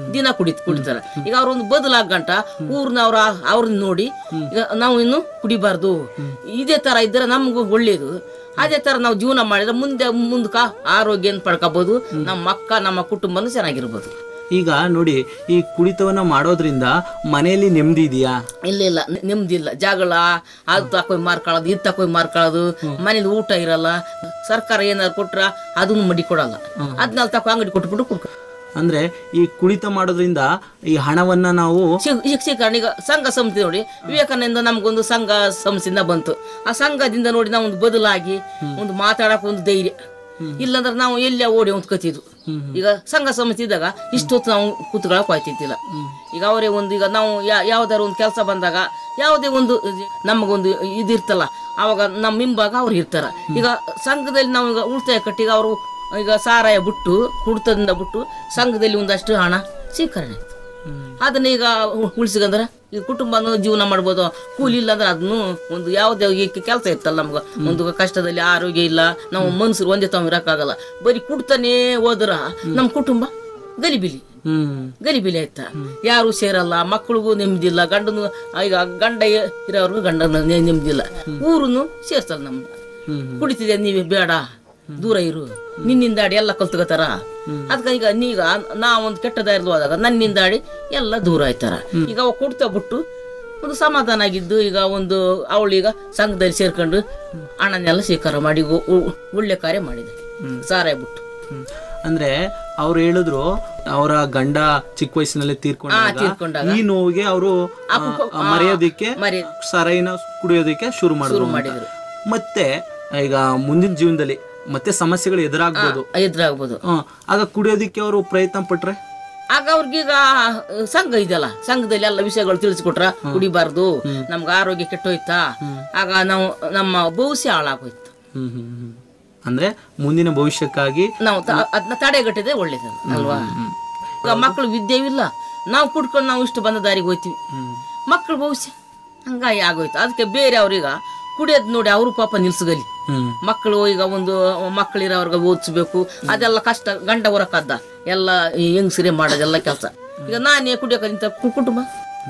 ದಿನ ಕುಡಿತ್ ಕುಡಿತಾರ ಈಗ ಅವ್ರೊಂದು ಬದಲಾಗಂಟ ಊರ್ನವ್ರ ಅವ್ರನ್ನ ನೋಡಿ ಈಗ ನಾವು ಇನ್ನು ಕುಡಿಬಾರ್ದು ಇದೇ ತರ ಇದ್ರೆ ನಮಗೂ ಒಳ್ಳೇದು ಅದೇ ತರ ನಾವು ಜೀವನ ಮಾಡಿದ್ರೆ ಮುಂದೆ ಮುಂದಕ ಆರೋಗ್ಯ ಪಡ್ಕೋಬಹುದು ನಮ್ಮ ಮಕ್ಕ ನಮ್ಮ ಕುಟುಂಬನೂ ಚೆನ್ನಾಗಿರ್ಬೋದು ಈಗ ನೋಡಿ ಈ ಕುಡಿತವನ್ನ ಮಾಡೋದ್ರಿಂದ ಮನೆಯಲ್ಲಿ ನೆಮ್ಮದಿ ಇದೆಯಾ ಇಲ್ಲ ಇಲ್ಲ ನೆ- ನೆಮ್ಮದಿಲ್ಲ ಜಗಳ ಅದು ತಕೊಂಡ್ ಮಾರ್ಕೊಳ್ಳೋದು ಇದು ತಕೊಂಡ್ ಮಾರ್ಕೊಳ್ಳೋದು ಮನೇಲಿ ಊಟ ಇರಲ್ಲ ಸರ್ಕಾರ ಏನಾದ್ರು ಕೊಟ್ರ ಅದನ್ನು ಮಡಿ ಕೊಡಲ್ಲ ಅದನ್ನೆಲ್ಲ ತಕೊ ಅಂಗಡಿ ಕೊಟ್ಬಿಟ್ಟು ಕುಡ್ಕೊ ಅಂದ್ರೆ ಈ ಕುಡಿತ ಮಾಡೋದ್ರಿಂದ ಈ ಹಣವನ್ನ ನಾವು ಶಿಕ್- ಶಿಕ್ಷಕರಣ ಈಗ ಸಂಘ ಸಂಸ್ಥೆ ನೋಡಿ ವಿವೇಕಾನಂದ ನಮ್ಗೊಂದು ಸಂಘ ಸಂಸ್ಥೆಯಿಂದ ಬಂತು ಆ ಸಂಘದಿಂದ ನೋಡಿ ನಾವು ಒಂದು ಬದಲಾಗಿ ಒಂದು ಮಾತಾಡಕ್ ಒಂದು ಧೈರ್ಯ ಇಲ್ಲಾಂದ್ರೆ ನಾವು ಎಲ್ಲ ಓಡಿ ಹೊಂದ್ಕೋತಿದ್ವು ಈಗ ಸಂಘ ಸಂಸ್ಥೆ ಇದ್ದಾಗ ಇಷ್ಟೊತ್ತು ನಾವು ಕೂತ್ಕೊಳಕ್ ಹೋಯ್ತಿದ್ದಿಲ್ಲ ಈಗ ಅವರೇ ಒಂದು ಈಗ ನಾವು ಯಾ- ಯಾವ್ದಾರು ಒಂದು ಕೆಲಸ ಬಂದಾಗ ಯಾವುದೇ ಒಂದು ನಮಗೊಂದು ಇದಿರ್ತಲ್ಲ ಅವಾಗ ನಮ್ಮ ಹಿಂಬಾಗ ಅವ್ರು ಇರ್ತಾರ ಈಗ ಸಂಘದಲ್ಲಿ ನಾವು ಈಗ ಉಳಿತಾಯ ಕಟ್ಟಿಗ ಅವರು ಈಗ ಸಾರಾಯ ಬಿಟ್ಟು ಕುಡ್ತದಿಂದ ಬಿಟ್ಟು ಸಂಘದಲ್ಲಿ ಒಂದಷ್ಟು ಹಣ ಸ್ವೀಕರಣೆ ಆಯ್ತು ಅದನ್ನ ಈಗ ಉಳಿಸಿಕಂದ್ರೆ ಈಗ ಕುಟುಂಬನೂ ಜೀವನ ಮಾಡ್ಬೋದು ಕೂಲಿ ಇಲ್ಲ ಅಂದ್ರೆ ಅದನ್ನು ಒಂದು ಯಾವುದೇ ಕೆಲಸ ಇರ್ತಲ್ಲ ನಮ್ಗೆ ಒಂದು ಕಷ್ಟದಲ್ಲಿ ಆರೋಗ್ಯ ಇಲ್ಲ ನಾವು ಮನುಷ್ಯರು ಒಂದೇ ತಾವು ಇರೋಕ್ಕಾಗಲ್ಲ ಬರೀ ಕುಡ್ತಾನೆ ಹೋದ್ರ ನಮ್ಮ ಕುಟುಂಬ ಗಲಿಬಿಲಿ ಹ್ಮ್ ಗಲಿಬಿಲಿ ಆಯ್ತಾ ಯಾರು ಸೇರಲ್ಲ ಮಕ್ಕಳಿಗೂ ನೆಮ್ಮದಿಲ್ಲ ಗಂಡನು ಈಗ ಗಂಡ ಇರೋರ್ಗು ಗಂಡನ ನೆ- ನೆಮ್ಮದಿಲ್ಲ ಊರುನು ಸೇರ್ಸಲ್ಲ ನಮ್ಮ ಕುಡಿತಿದೆ ನೀವೇ ಬೇಡ ದೂರ ಇರು ನಿನ್ನಿಂದಾಡಿ ಎಲ್ಲ ಕಲ್ತ್ಕೋತಾರ ಅದಕ್ಕೆ ಈಗ ನೀಗ ನಾ ಒಂದು ಕೆಟ್ಟ ದಾರಿಲಿ ಹೋದಾಗ ನನ್ನಿಂದಾಡಿ ಎಲ್ಲ ದೂರ ಆಯ್ತಾರ ಈಗ ಅವ ಕೊಡ್ತಾ ಬಿಟ್ಟು ಒಂದು ಸಮಾಧಾನ ಆಗಿದ್ದು ಈಗ ಒಂದು ಅವಳೀಗ ಸಂಘದಲ್ಲಿ ಸೇರ್ಕೊಂಡು ಹಣನೆಲ್ಲ ಸ್ವೀಕಾರ ಮಾಡಿ ಒ- ಒ- ಒಳ್ಳೆ ಕಾರ್ಯ ಮಾಡಿದೆ ಸಾರಾಯ ಬಿಟ್ಟು ಹ್ಮ್. ಅಂದ್ರೆ ಅವ್ರು ಹೇಳಿದ್ರು ಅವರ ಗಂಡ ಚಿಕ್ಕ ವಯಸ್ಸಿನಲ್ಲಿ ತೀರ್ಕೊಂಡಾಗ ತೀರ್ಕೊಂಡಾಗ. ಈ ನೋವಿಗೆ ಅವರು ಮರೆಯೋದಿಕ್ಕೆ ಮರಿ ಸರಾಯಿನ ಕುಡಿಯೋದಕ್ಕೆ ಶುರು ಮಾಡಿದ್ರು ಅಂತ. ಮಾಡಿದ್ರು. ಮತ್ತೆ ಈಗ ಮುಂದಿನ ಜೀವನದಲ್ಲಿ ಮತ್ತೆ ಸಮಸ್ಯೆಗಳು ಎದುರಾಗ್ಬೋದು ಎದುರಾಗ್ಬೋದು ಹ್ಮ್. ಆಗ ಕುಡಿಯೋದಿಕ್ಕೆ ಅವರು ಪ್ರಯತ್ನ ಪಟ್ರೆ ಆಗ ಅವ್ರಿಗೀಗ ಸಂಘ ಇದೆಯಲ್ಲ ಸಂಘದಲ್ಲಿ ಎಲ್ಲ ವಿಷಯಗಳು ತಿಳಿಸ್ಕೊಟ್ರ ಕುಡಿಬಾರ್ದು ನಮ್ಗೆ ಆರೋಗ್ಯ ಕೆಟ್ಟೋಯ್ತಾ ಆಗ ನಾವು ನಮ್ಮ ಭವಿಷ್ಯ ಹಾಳಾಗೋಯ್ತು ಹ್ಮ್ ಹ್ಮ್ ಹ್ಮ್. ಅಂದ್ರೆ ಮುಂದಿನ ಭವಿಷ್ಯಕ್ಕಾಗಿ ನಾವು ತ- ಅದನ್ನ ತಡೆಗಟ್ಟಿದೆ ಒಳ್ಳೇದು ಅಲ್ವಾ ಈಗ ಮಕ್ಕಳು ವಿದ್ಯೆವಿಲ್ಲ ನಾವು ಕುಡ್ಕೊಂಡು ನಾವು ಇಷ್ಟು ಬಂದ ದಾರಿಗೆ ಹೋಯ್ತೀವಿ ಮಕ್ಕಳ ಭವಿಷ್ಯ ಹಂಗಾಗಿ ಆಗೋಯ್ತು ಅದಕ್ಕೆ ಬೇರೆ ಅವ್ರೀಗ ಕುಡಿಯೋದು ನೋಡಿ ಅವರು ಪಾಪ ನಿಲ್ಸಗಲಿ ಹ್ಮ್ ಮಕ್ಕಳು ಈಗ ಒಂದು ಮಕ್ಕಳಿರೋರ್ಗೆ ಓದಿಸ್ಬೇಕು ಅದೆಲ್ಲ ಕಷ್ಟ ಗಂಡ ಹೊರಕದ್ದ ಎಲ್ಲ ಈ ಹೆಂಗಸರೇ ಮಾಡೋದೆಲ್ಲ ಕೆಲಸ ಈಗ ನಾನೇ ಕುಡಿಯೋಕೆ ನಿಂತ ಕು- ಕುಟುಂಬ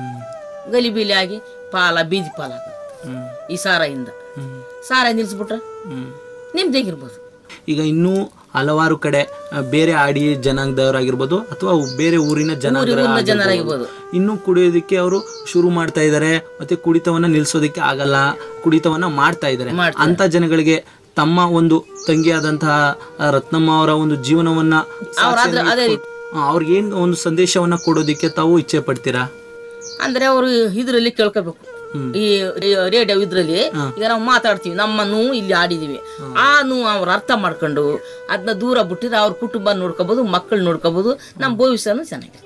ಗಲಿಬಿಲಿ ಆಗಿ ಪಾಲ ಬೀದಿ ಪಾಲಾಗುತ್ತೆ ಹ್ಮ್ ಈ ಸಾರಾಯಿಂದ ಹ್ಮ್ ಸಾರ ನಿಲ್ಸ್ಬಿಟ್ರೆ ಹ್ಮ್ ನಿಮ್ದೇಗಿರ್ಬೋದು ಈಗ ಇನ್ನೂ ಹಲವಾರು ಕಡೆ ಆ, ಬೇರೆ ಆಡಿ ಜನಾಂಗದವರಾಗಿರ್ಬೋದು ಅಥವಾ ಬೇರೆ ಊರಿನ ಜನಾಂಗ ಜನರಾಗಿರ್ಬೋದು ಇನ್ನು ಕುಡಿಯೋದಕ್ಕೆ ಅವರು ಶುರು ಮಾಡ್ತಾ ಇದ್ದಾರೆ ಮತ್ತೆ ಕುಡಿತವನ್ನ ನಿಲ್ಸೋದಕ್ಕೆ ಆಗಲ್ಲ ಕುಡಿತವನ್ನ ಮಾಡ್ತಾ ಇದ್ದಾರೆ ಮಾಡ್ತಾರೆ. ಅಂತ ಜನಗಳಿಗೆ ತಮ್ಮ ಒಂದು ತಂಗಿಯಾದಂತಹ ಆ, ರತ್ನಮ್ಮ ಅವರ ಒಂದು ಜೀವನವನ್ನ ಅವ್ರಾದ್ರೆ ಅದೇ ರೀತಿ ಅವ್ರಿಗೆ ಏನ್ ಒಂದು ಸಂದೇಶವನ್ನ ಕೊಡೋದಿಕ್ಕೆ ತಾವು ಇಚ್ಛೆ ಪಡ್ತೀರಾ ಅಂದ್ರೆ ಅವರು ಇದ್ರಲ್ಲಿ ಕೇಳ್ಕೋಬೇಕು ಈ ರೇಡಿಯೋ ಇದ್ರಲ್ಲಿ ಈಗ ನಾವು ಮಾತಾಡ್ತೀವಿ ನಮ್ಮ ನೋವು ಇಲ್ಲಿ ಆಡಿದೀವಿ ಆ ನೋವು ಅವ್ರು ಅರ್ಥ ಮಾಡ್ಕೊಂಡು ಅದನ್ನ ದೂರ ಬಿಟ್ಟಿದ್ರೆ ಅವ್ರ ಕುಟುಂಬ ನೋಡ್ಕೋಬಹುದು ಮಕ್ಕಳು ನೋಡ್ಕೋಬಹುದು ನಮ್ಮ ಭವಿಷ್ಯನೂ ಚೆನ್ನಾಗಿದೆ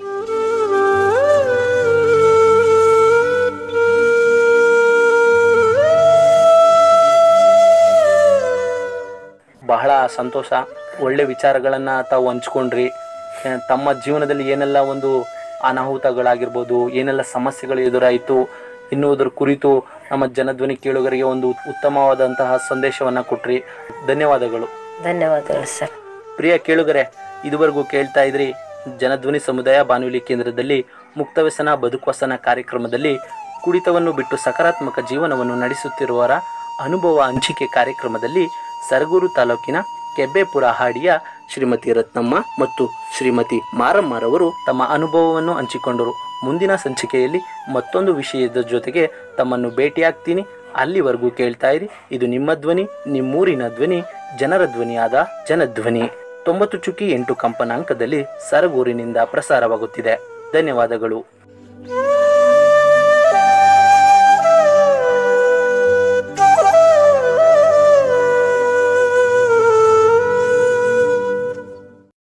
ಬಹಳ ಸಂತೋಷ ಒಳ್ಳೆ ವಿಚಾರಗಳನ್ನ ತಾವು ಹಂಚ್ಕೊಂಡ್ರಿ ಆ, ತಮ್ಮ ಜೀವನದಲ್ಲಿ ಏನೆಲ್ಲ ಒಂದು ಅನಾಹುತಗಳಾಗಿರ್ಬೋದು ಏನೆಲ್ಲ ಸಮಸ್ಯೆಗಳು ಎದುರಾಯಿತು ಎನ್ನುವುದರ ಕುರಿತು ನಮ್ಮ ಜನಧ್ವನಿ ಕೇಳುಗರಿಗೆ ಒಂದು ಉತ್ತಮವಾದಂತಹ ಸಂದೇಶವನ್ನ ಕೊಟ್ರಿ ಧನ್ಯವಾದಗಳು ಧನ್ಯವಾದಗಳು ಸರ್ ಪ್ರಿಯ ಕೇಳುಗರೆ ಇದುವರೆಗೂ ಕೇಳ್ತಾ ಇದ್ರಿ ಜನಧ್ವನಿ ಸಮುದಾಯ ಬಾನುಲಿ ಕೇಂದ್ರದಲ್ಲಿ ಮುಕ್ತ ವ್ಯಸನ ಬದುಕುವಸನ ಕಾರ್ಯಕ್ರಮದಲ್ಲಿ ಕುಡಿತವನ್ನು ಬಿಟ್ಟು ಸಕಾರಾತ್ಮಕ ಜೀವನವನ್ನು ನಡೆಸುತ್ತಿರುವವರ ಅನುಭವ ಹಂಚಿಕೆ ಕಾರ್ಯಕ್ರಮದಲ್ಲಿ ಸರಗೂರು ತಾಲೂಕಿನ ಕೆಬ್ಬೆಪುರ ಹಾಡಿಯ ಶ್ರೀಮತಿ ರತ್ನಮ್ಮ ಮತ್ತು ಶ್ರೀಮತಿ ಮಾರಮ್ಮರವರು ತಮ್ಮ ಅನುಭವವನ್ನು ಹಂಚಿಕೊಂಡರು ಮುಂದಿನ ಸಂಚಿಕೆಯಲ್ಲಿ ಮತ್ತೊಂದು ವಿಷಯದ ಜೊತೆಗೆ ತಮ್ಮನ್ನು ಭೇಟಿಯಾಗ್ತೀನಿ ಅಲ್ಲಿವರೆಗೂ ಕೇಳ್ತಾ ಇರಿ ಇದು ನಿಮ್ಮ ಧ್ವನಿ ನಿಮ್ಮೂರಿನ ಧ್ವನಿ ಜನರ ಧ್ವನಿಯಾದ ಜನಧ್ವನಿ ತೊಂಬತ್ತು ಚುಕ್ಕಿ ಎಂಟು ಕಂಪನಾಂಕದಲ್ಲಿ ಸರಗೂರಿನಿಂದ ಪ್ರಸಾರವಾಗುತ್ತಿದೆ ಧನ್ಯವಾದಗಳು